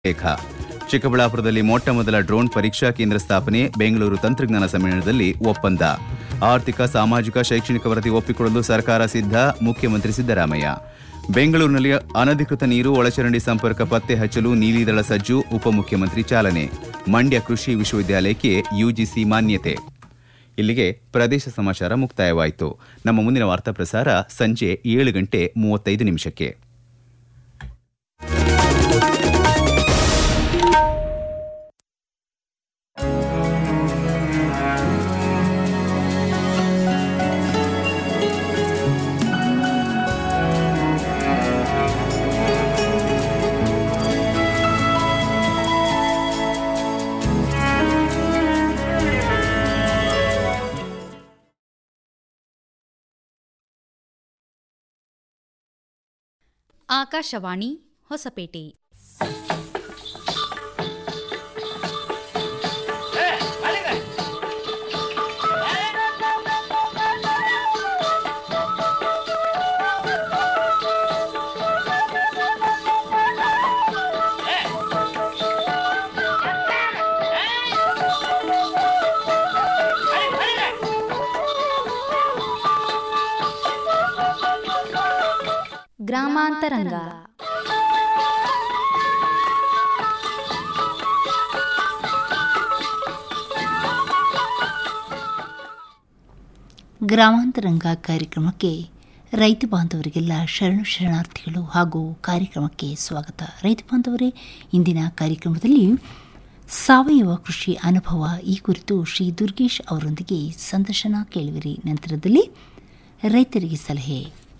ರೇಖಾ ಚಿಕ್ಕಬಳ್ಳಾಪುರದಲ್ಲಿ ಮೊಟ್ಟ ಮೊದಲ ಡ್ರೋನ್ ಪರೀಕ್ಷಾ ಕೇಂದ್ರ ಸ್ಥಾಪನೆ ಬೆಂಗಳೂರು ತಂತ್ರಜ್ಞಾನ ಸಮ್ಮೇಳನದಲ್ಲಿ ಒಪ್ಪಂದ ಆರ್ಥಿಕ ಸಾಮಾಜಿಕ ಶೈಕ್ಷಣಿಕ ವರದಿ ಒಪ್ಪಿಕೊಳ್ಳಲು ಸರ್ಕಾರ ಸಿದ್ಧ ಮುಖ್ಯಮಂತ್ರಿ ಸಿದ್ದರಾಮಯ್ಯ ಬೆಂಗಳೂರಿನಲ್ಲಿ ಅನಧಿಕೃತ ನೀರು ಒಳಚರಂಡಿ ಸಂಪರ್ಕ ಪತ್ತೆ ಹಚ್ಚಲು ನೀಲಿದಳ ಸಜ್ಜು ಉಪಮುಖ್ಯಮಂತ್ರಿ ಚಾಲನೆ ಮಂಡ್ಯ ಕೃಷಿ ವಿಶ್ವವಿದ್ಯಾಲಯಕ್ಕೆ ಯುಜಿಸಿ ಮಾನ್ಯತೆ ಇಲ್ಲಿಗೆ ಪ್ರದೇಶ ಸಮಾಚಾರ ಮುಕ್ತಾಯವಾಯಿತು ನಮ್ಮ ಮುಂದಿನ ವಾರ್ತಾ ಪ್ರಸಾರ ಸಂಜೆ ಏಳು ಗಂಟೆ ಮೂವತ್ತೈದು ನಿಮಿಷಕ್ಕೆ ಆಕಾಶವಾಣಿ ಹೊಸಪೇಟೆ ಗ್ರಾಮಾಂತರಂಗ ಗ್ರಾಮಾಂತರಂಗ ಕಾರ್ಯಕ್ರಮಕ್ಕೆ ರೈತ ಬಾಂಧವರಿಗೆಲ್ಲ ಶರಣು ಶರಣಾರ್ಥಿಗಳು ಹಾಗೂ ಕಾರ್ಯಕ್ರಮಕ್ಕೆ ಸ್ವಾಗತ ರೈತ ಬಾಂಧವರೇ ಇಂದಿನ ಕಾರ್ಯಕ್ರಮದಲ್ಲಿ ಸಾವಯವ ಕೃಷಿ ಅನುಭವ ಈ ಕುರಿತು ಶ್ರೀ ದುರ್ಗೇಶ್ ಅವರೊಂದಿಗೆ ಸಂದರ್ಶನ ಕೇಳುವಿರಿ ನಂತರದಲ್ಲಿ ರೈತರಿಗೆ ಸಲಹೆ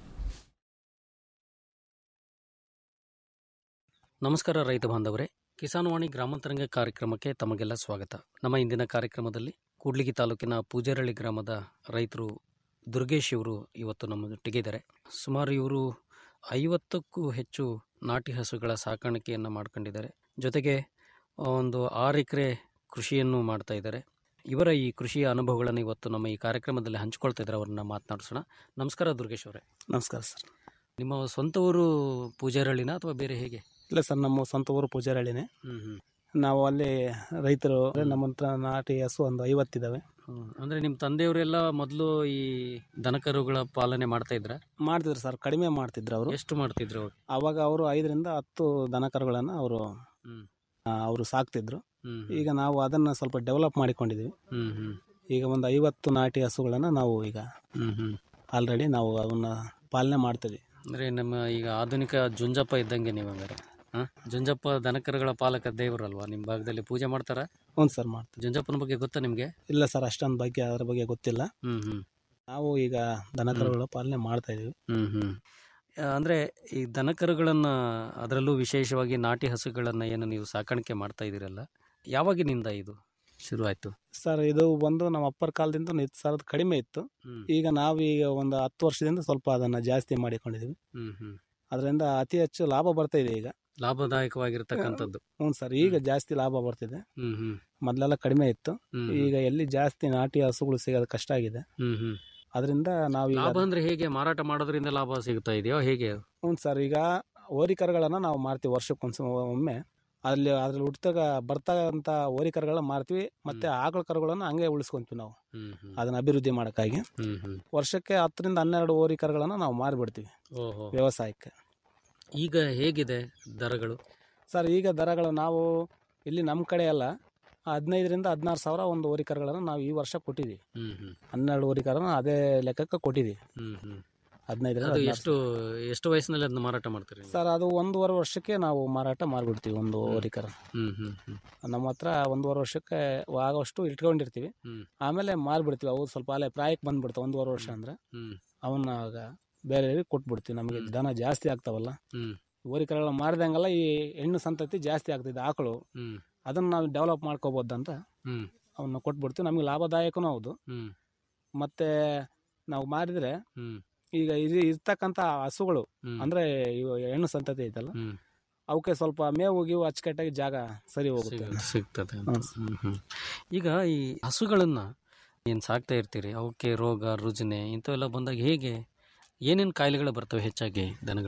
ನಮಸ್ಕಾರ ರೈತ ಬಾಂಧವರೇ ಕಿಸಾನ್ ವಾಣಿ ಗ್ರಾಮಾಂತರಂಗ ಕಾರ್ಯಕ್ರಮಕ್ಕೆ ತಮಗೆಲ್ಲ ಸ್ವಾಗತ ನಮ್ಮ ಇಂದಿನ ಕಾರ್ಯಕ್ರಮದಲ್ಲಿ ಕೂಡ್ಲಿಗಿ ತಾಲೂಕಿನ ಪೂಜಾರಳ್ಳಿ ಗ್ರಾಮದ ರೈತರು ದುರ್ಗೇಶ್ ಇವರು ಇವತ್ತು ನಮ್ಮೊಟ್ಟಿಗೆ ಇದ್ದಾರೆ ಸುಮಾರು ಇವರು ಐವತ್ತಕ್ಕೂ ಹೆಚ್ಚು ನಾಟಿ ಹಸುಗಳ ಸಾಕಾಣಿಕೆಯನ್ನು ಮಾಡ್ಕೊಂಡಿದ್ದಾರೆ ಜೊತೆಗೆ ಒಂದು ಆರು ಎಕರೆ ಕೃಷಿಯನ್ನು ಮಾಡ್ತಾ ಇದ್ದಾರೆ ಇವರ ಈ ಕೃಷಿಯ ಅನುಭವಗಳನ್ನು ಇವತ್ತು ನಮ್ಮ ಈ ಕಾರ್ಯಕ್ರಮದಲ್ಲಿ ಹಂಚ್ಕೊಳ್ತಾ ಇದ್ದಾರೆ ಅವ್ರನ್ನ ಮಾತನಾಡಿಸೋಣ ನಮಸ್ಕಾರ ದುರ್ಗೇಶ್ ಅವರೇ ನಮಸ್ಕಾರ ಸರ್ ನಿಮ್ಮ ಸ್ವಂತ ಊರು ಪೂಜಾರಳ್ಳಿನ ಅಥವಾ ಬೇರೆ ಹೇಗೆ ಇಲ್ಲ ಸರ್ ನಮ್ಮ ಸ್ವಂತ ಊರು ಪೂಜಾರಳ್ಳಿನೇ ಹ್ಮ್ ಹ್ಮ್ ನಾವು ಅಲ್ಲಿ ರೈತರು ನಮ್ಮ ಹತ್ರ ನಾಟಿ ಹಸು ಒಂದು ಐವತ್ತಿದ್ದಾವೆ ಹ್ಮ್. ಅಂದ್ರೆ ನಿಮ್ಮ ತಂದೆಯವರೆಲ್ಲ ಮೊದಲು ಈ ದನಕರುಗಳ ಪಾಲನೆ ಮಾಡ್ತಾ ಇದ್ರ ಮಾಡ್ತಿದ್ರು ಸರ್ ಕಡಿಮೆ ಮಾಡ್ತಿದ್ರು ಅವರು ಎಷ್ಟು ಮಾಡ್ತಿದ್ರು ಅವ್ರು ಅವಾಗ ಅವರು ಐದರಿಂದ ಹತ್ತು ದನಕರುಗಳನ್ನು ಅವರು ಹ್ಮ್. ಅವರು ಸಾಕ್ತಿದ್ರು ಹ್ಮ್ ಈಗ ನಾವು ಅದನ್ನ ಸ್ವಲ್ಪ ಡೆವಲಪ್ ಮಾಡಿಕೊಂಡಿದ್ದೀವಿ ಹ್ಮ್ ಹ್ಮ್ ಈಗ ಒಂದು ಐವತ್ತು ನಾಟಿ ಹಸುಗಳನ್ನು ನಾವು ಈಗ ಹ್ಮ್ ಹ್ಮ್ ಆಲ್ರೆಡಿ ನಾವು ಅವನ್ನ ಪಾಲನೆ ಮಾಡ್ತೀವಿ ಅಂದ್ರೆ ನಮ್ಮ ಈಗ ಆಧುನಿಕ ಜುಂಜಪ್ಪ ಇದ್ದಂಗೆ ನೀವು ಹಂಗಾರೆ ಹಾ ಜುಂಜಪ್ಪ ದನಕರುಗಳ ಪಾಲಕ ದೇವರಲ್ವಾ ನಿಮ್ಮ ಭಾಗದಲ್ಲಿ ಪೂಜೆ ಮಾಡ್ತಾರ ಹ್ಞೂ ಸರ್ ಮಾಡ್ತೀವಿ ಜುಂಜಪ್ಪನ ಬಗ್ಗೆ ಗೊತ್ತಾ ನಿಮ್ಗೆ ಇಲ್ಲ ಸರ್ ಅಷ್ಟೊಂದು ಬಗ್ಗೆ ಅದ್ರ ಬಗ್ಗೆ ಗೊತ್ತಿಲ್ಲ ಹ್ಮ್ ಹ್ಮ್ ನಾವು ಈಗ ದನಕರುಗಳ ಪಾಲನೆ ಮಾಡ್ತಾ ಇದೀವಿ ಹ್ಮ್ ಹ್ಮ್ ಆ, ಅಂದ್ರೆ ಈ ದನಕರುಗಳನ್ನ ಅದರಲ್ಲೂ ವಿಶೇಷವಾಗಿ ನಾಟಿ ಹಸುಗಳನ್ನ ಏನು ನೀವು ಸಾಕಾಣಿಕೆ ಮಾಡ್ತಾ ಇದೀರಲ್ಲ ಯಾವಾಗಿನಿಂದ ಇದು ಶುರು ಆಯ್ತು ಸರ್ ಇದು ಒಂದು ನಮ್ಮ ಅಪ್ಪರ ಕಾಲದಿಂದ ಇತ್ತು ಸರ್ ಅದು ಕಡಿಮೆ ಇತ್ತು ಹ್ಮ್ ಈಗ ನಾವು ಈಗ ಒಂದು ಹತ್ತು ವರ್ಷದಿಂದ ಸ್ವಲ್ಪ ಅದನ್ನ ಜಾಸ್ತಿ ಮಾಡಿಕೊಂಡಿದ್ದೀವಿ ಹ್ಮ್ ಹ್ಮ್ ಅದರಿಂದ ಅತಿ ಹೆಚ್ಚು ಲಾಭ ಬರ್ತಾ ಇದೆ ಈಗ ಲಾಭದಾಯಕವಾಗಿರ್ತಕ್ಕಂಥದ್ದು ಹ್ಞೂ ಸರ್ ಈಗ ಜಾಸ್ತಿ ಲಾಭ ಬರ್ತಿದೆ ಹ್ಮ್ ಹ್ಮ್ ಮೊದಲೆಲ್ಲ ಕಡಿಮೆ ಇತ್ತು ಹ್ಮ್ ಈಗ ಎಲ್ಲಿ ಜಾಸ್ತಿ ನಾಟಿ ಹಸುಗಳು ಸಿಗೋದು ಕಷ್ಟ ಆಗಿದೆ ಹ್ಮ್ ಹ್ಮ್ ಅದರಿಂದ ನಾವು ಈಗ ಲಾಭ ಅಂದ್ರೆ ಹೇಗೆ ಮಾರಾಟ ಮಾಡೋದ್ರಿಂದ ಲಾಭ ಸಿಗ್ತಾ ಇದೆಯೋ ಹೇಗೆ ಹ್ಞೂ ಸರ್ ಈಗ ಹೋರಿಕರುಗಳನ್ನ ನಾವು ಮಾರ್ತೀವಿ ವರ್ಷಕ್ಕೊಂದ್ಸ ಒಮ್ಮೆ ಅಲ್ಲಿ ಅದ್ರಲ್ಲಿ ಹುಟ್ಟದಾಗ ಬರ್ತಕ್ಕಂಥ ಹೋರಿಕರುಗಳನ್ನ ಮಾರ್ತೀವಿ ಮತ್ತೆ ಆಕಳ ಕರುಗಳನ್ನ ಹಂಗೆ ಉಳಿಸ್ಕೊಂತೀವಿ ನಾವು ಹ್ಮ್ ಹ್ಮ್ ಅದನ್ನ ಅಭಿವೃದ್ಧಿ ಮಾಡೋಕ್ಕಾಗಿ ಹ್ಮ್ ಹ್ಮ್ ವರ್ಷಕ್ಕೆ ಹತ್ತರಿಂದ ಹನ್ನೆರಡು ಹೋರಿಕರುಗಳನ್ನ ನಾವು ಮಾರಿಬಿಡ್ತೀವಿ ಓಹೋ ವ್ಯವಸಾಯಕ್ಕೆ ಈಗ ಹೇಗಿದೆ ದರಗಳು ಸರ್ ಈಗ ದರಗಳು ನಾವು ಇಲ್ಲಿ ನಮ್ಮ ಕಡೆ ಎಲ್ಲ ಹದಿನೈದರಿಂದ ಹದಿನಾರು ಸಾವಿರ ಒಂದು ಹೋರಿಕರುಗಳನ್ನು ನಾವು ಈ ವರ್ಷ ಕೊಟ್ಟಿದ್ದೀವಿ ಹ್ಮ್ ಹ್ಮ್ ಹನ್ನೆರಡು ಹೋರಿಕರನ್ನ ಅದೇ ಲೆಕ್ಕಕ್ಕೆ ಕೊಟ್ಟಿದ್ದೀವಿ ಹ್ಮ್ ಹ್ಮ್ ಹದಿನೈದರಿಂದ ಅದು ಹದಿನಾರು ಎಷ್ಟು ಎಷ್ಟು ವಯಸ್ಸಿನಲ್ಲಿ ಅದನ್ನ ಮಾರಾಟ ಮಾಡ್ತೀರಿ ನೀವು? ಸರ್ ಅದು ಒಂದೂವರೆ ವರ್ಷಕ್ಕೆ ನಾವು ಮಾರಾಟ ಮಾಡಿಬಿಡ್ತೀವಿ ಒಂದು ಹೋರಿಕರ ಹ್ಮ್ ಹ್ಮ್ ಹ್ಮ್ ನಮ್ಮ ಹತ್ರ ಒಂದೂವರೆ ವರ್ಷಕ್ಕೆ ಆಗೋಷ್ಟು ಇಟ್ಕೊಂಡಿರ್ತೀವಿ ಹ್ಮ್. ಆಮೇಲೆ ಮಾರ್ಬಿಡ್ತೀವಿ ಅವು ಸ್ವಲ್ಪ ಅಲ್ಲೇ ಪ್ರಾಯಕ್ಕೆ ಬಂದ್ಬಿಡ್ತಾವೆ ಒಂದೂವರೆ ವರ್ಷ ಅಂದ್ರೆ ಹ್ಮ್ ಅವನ್ನ ಆಗ ಬೇರೆಯವ್ರಿಗೆ ಕೊಟ್ಬಿಡ್ತೀವಿ ನಮಗೆ ಹ್ಮ್. ದನ ಜಾಸ್ತಿ ಆಗ್ತಾವಲ್ಲ ಹ್ಮ್ ಹೋರಿಕರಗಳ ಮಾರಿದಂಗೆಲ್ಲ ಈ ಹೆಣ್ಣು ಸಂತತಿ ಜಾಸ್ತಿ ಆಗ್ತಿದೆ ಆಕಳು ಹ್ಮ್ ಅದನ್ನ ನಾವು ಡೆವಲಪ್ ಮಾಡ್ಕೋಬೋದು ಅಂತ ಹ್ಮ್ ಅವನ್ನ ಕೊಟ್ಬಿಡ್ತೀವಿ ನಮಗೆ ಲಾಭದಾಯಕನೂ ಹೌದು ಹ್ಮ್ ಮತ್ತೆ ನಾವು ಮಾರಿದ್ರೆ ಹ್ಮ್ ಈಗ ಇದು ಇರ್ತಕ್ಕಂಥ ಹಸುಗಳು ಹ್ಮ್ ಅಂದ್ರೆ ಇವು ಹೆಣ್ಣು ಸಂತತಿ ಐತಲ್ಲ ಹ್ಮ್ ಅವಕ್ಕೆ ಸ್ವಲ್ಪ ಮೇವು ಗೀವು ಅಚ್ಚುಕಟ್ಟಾಗಿ ಜಾಗ ಸರಿ ಹೋಗುತ್ತೆ ಸಿಗ್- ಸಿಗ್ತದೆ ಅಂತ. ಹ್ಮ್. ಹ್ಮ್ ಹ್ಮ್. ಈಗ ಈ ಹಸುಗಳನ್ನ ಏನ್ ಸಾಕ್ತಾ ಇರ್ತೀರಿ ಅವಕ್ಕೆ ರೋಗ ರುಜಿನೆ ಇಂಥವೆಲ್ಲ ಬಂದಾಗ ಹೇಗೆ ಏನೇನು ಕಾಯಿಲೆಗಳು ಬರ್ತವೆ ಹೆಚ್ಚಾಗಿ ದನಗಳಿಗೆ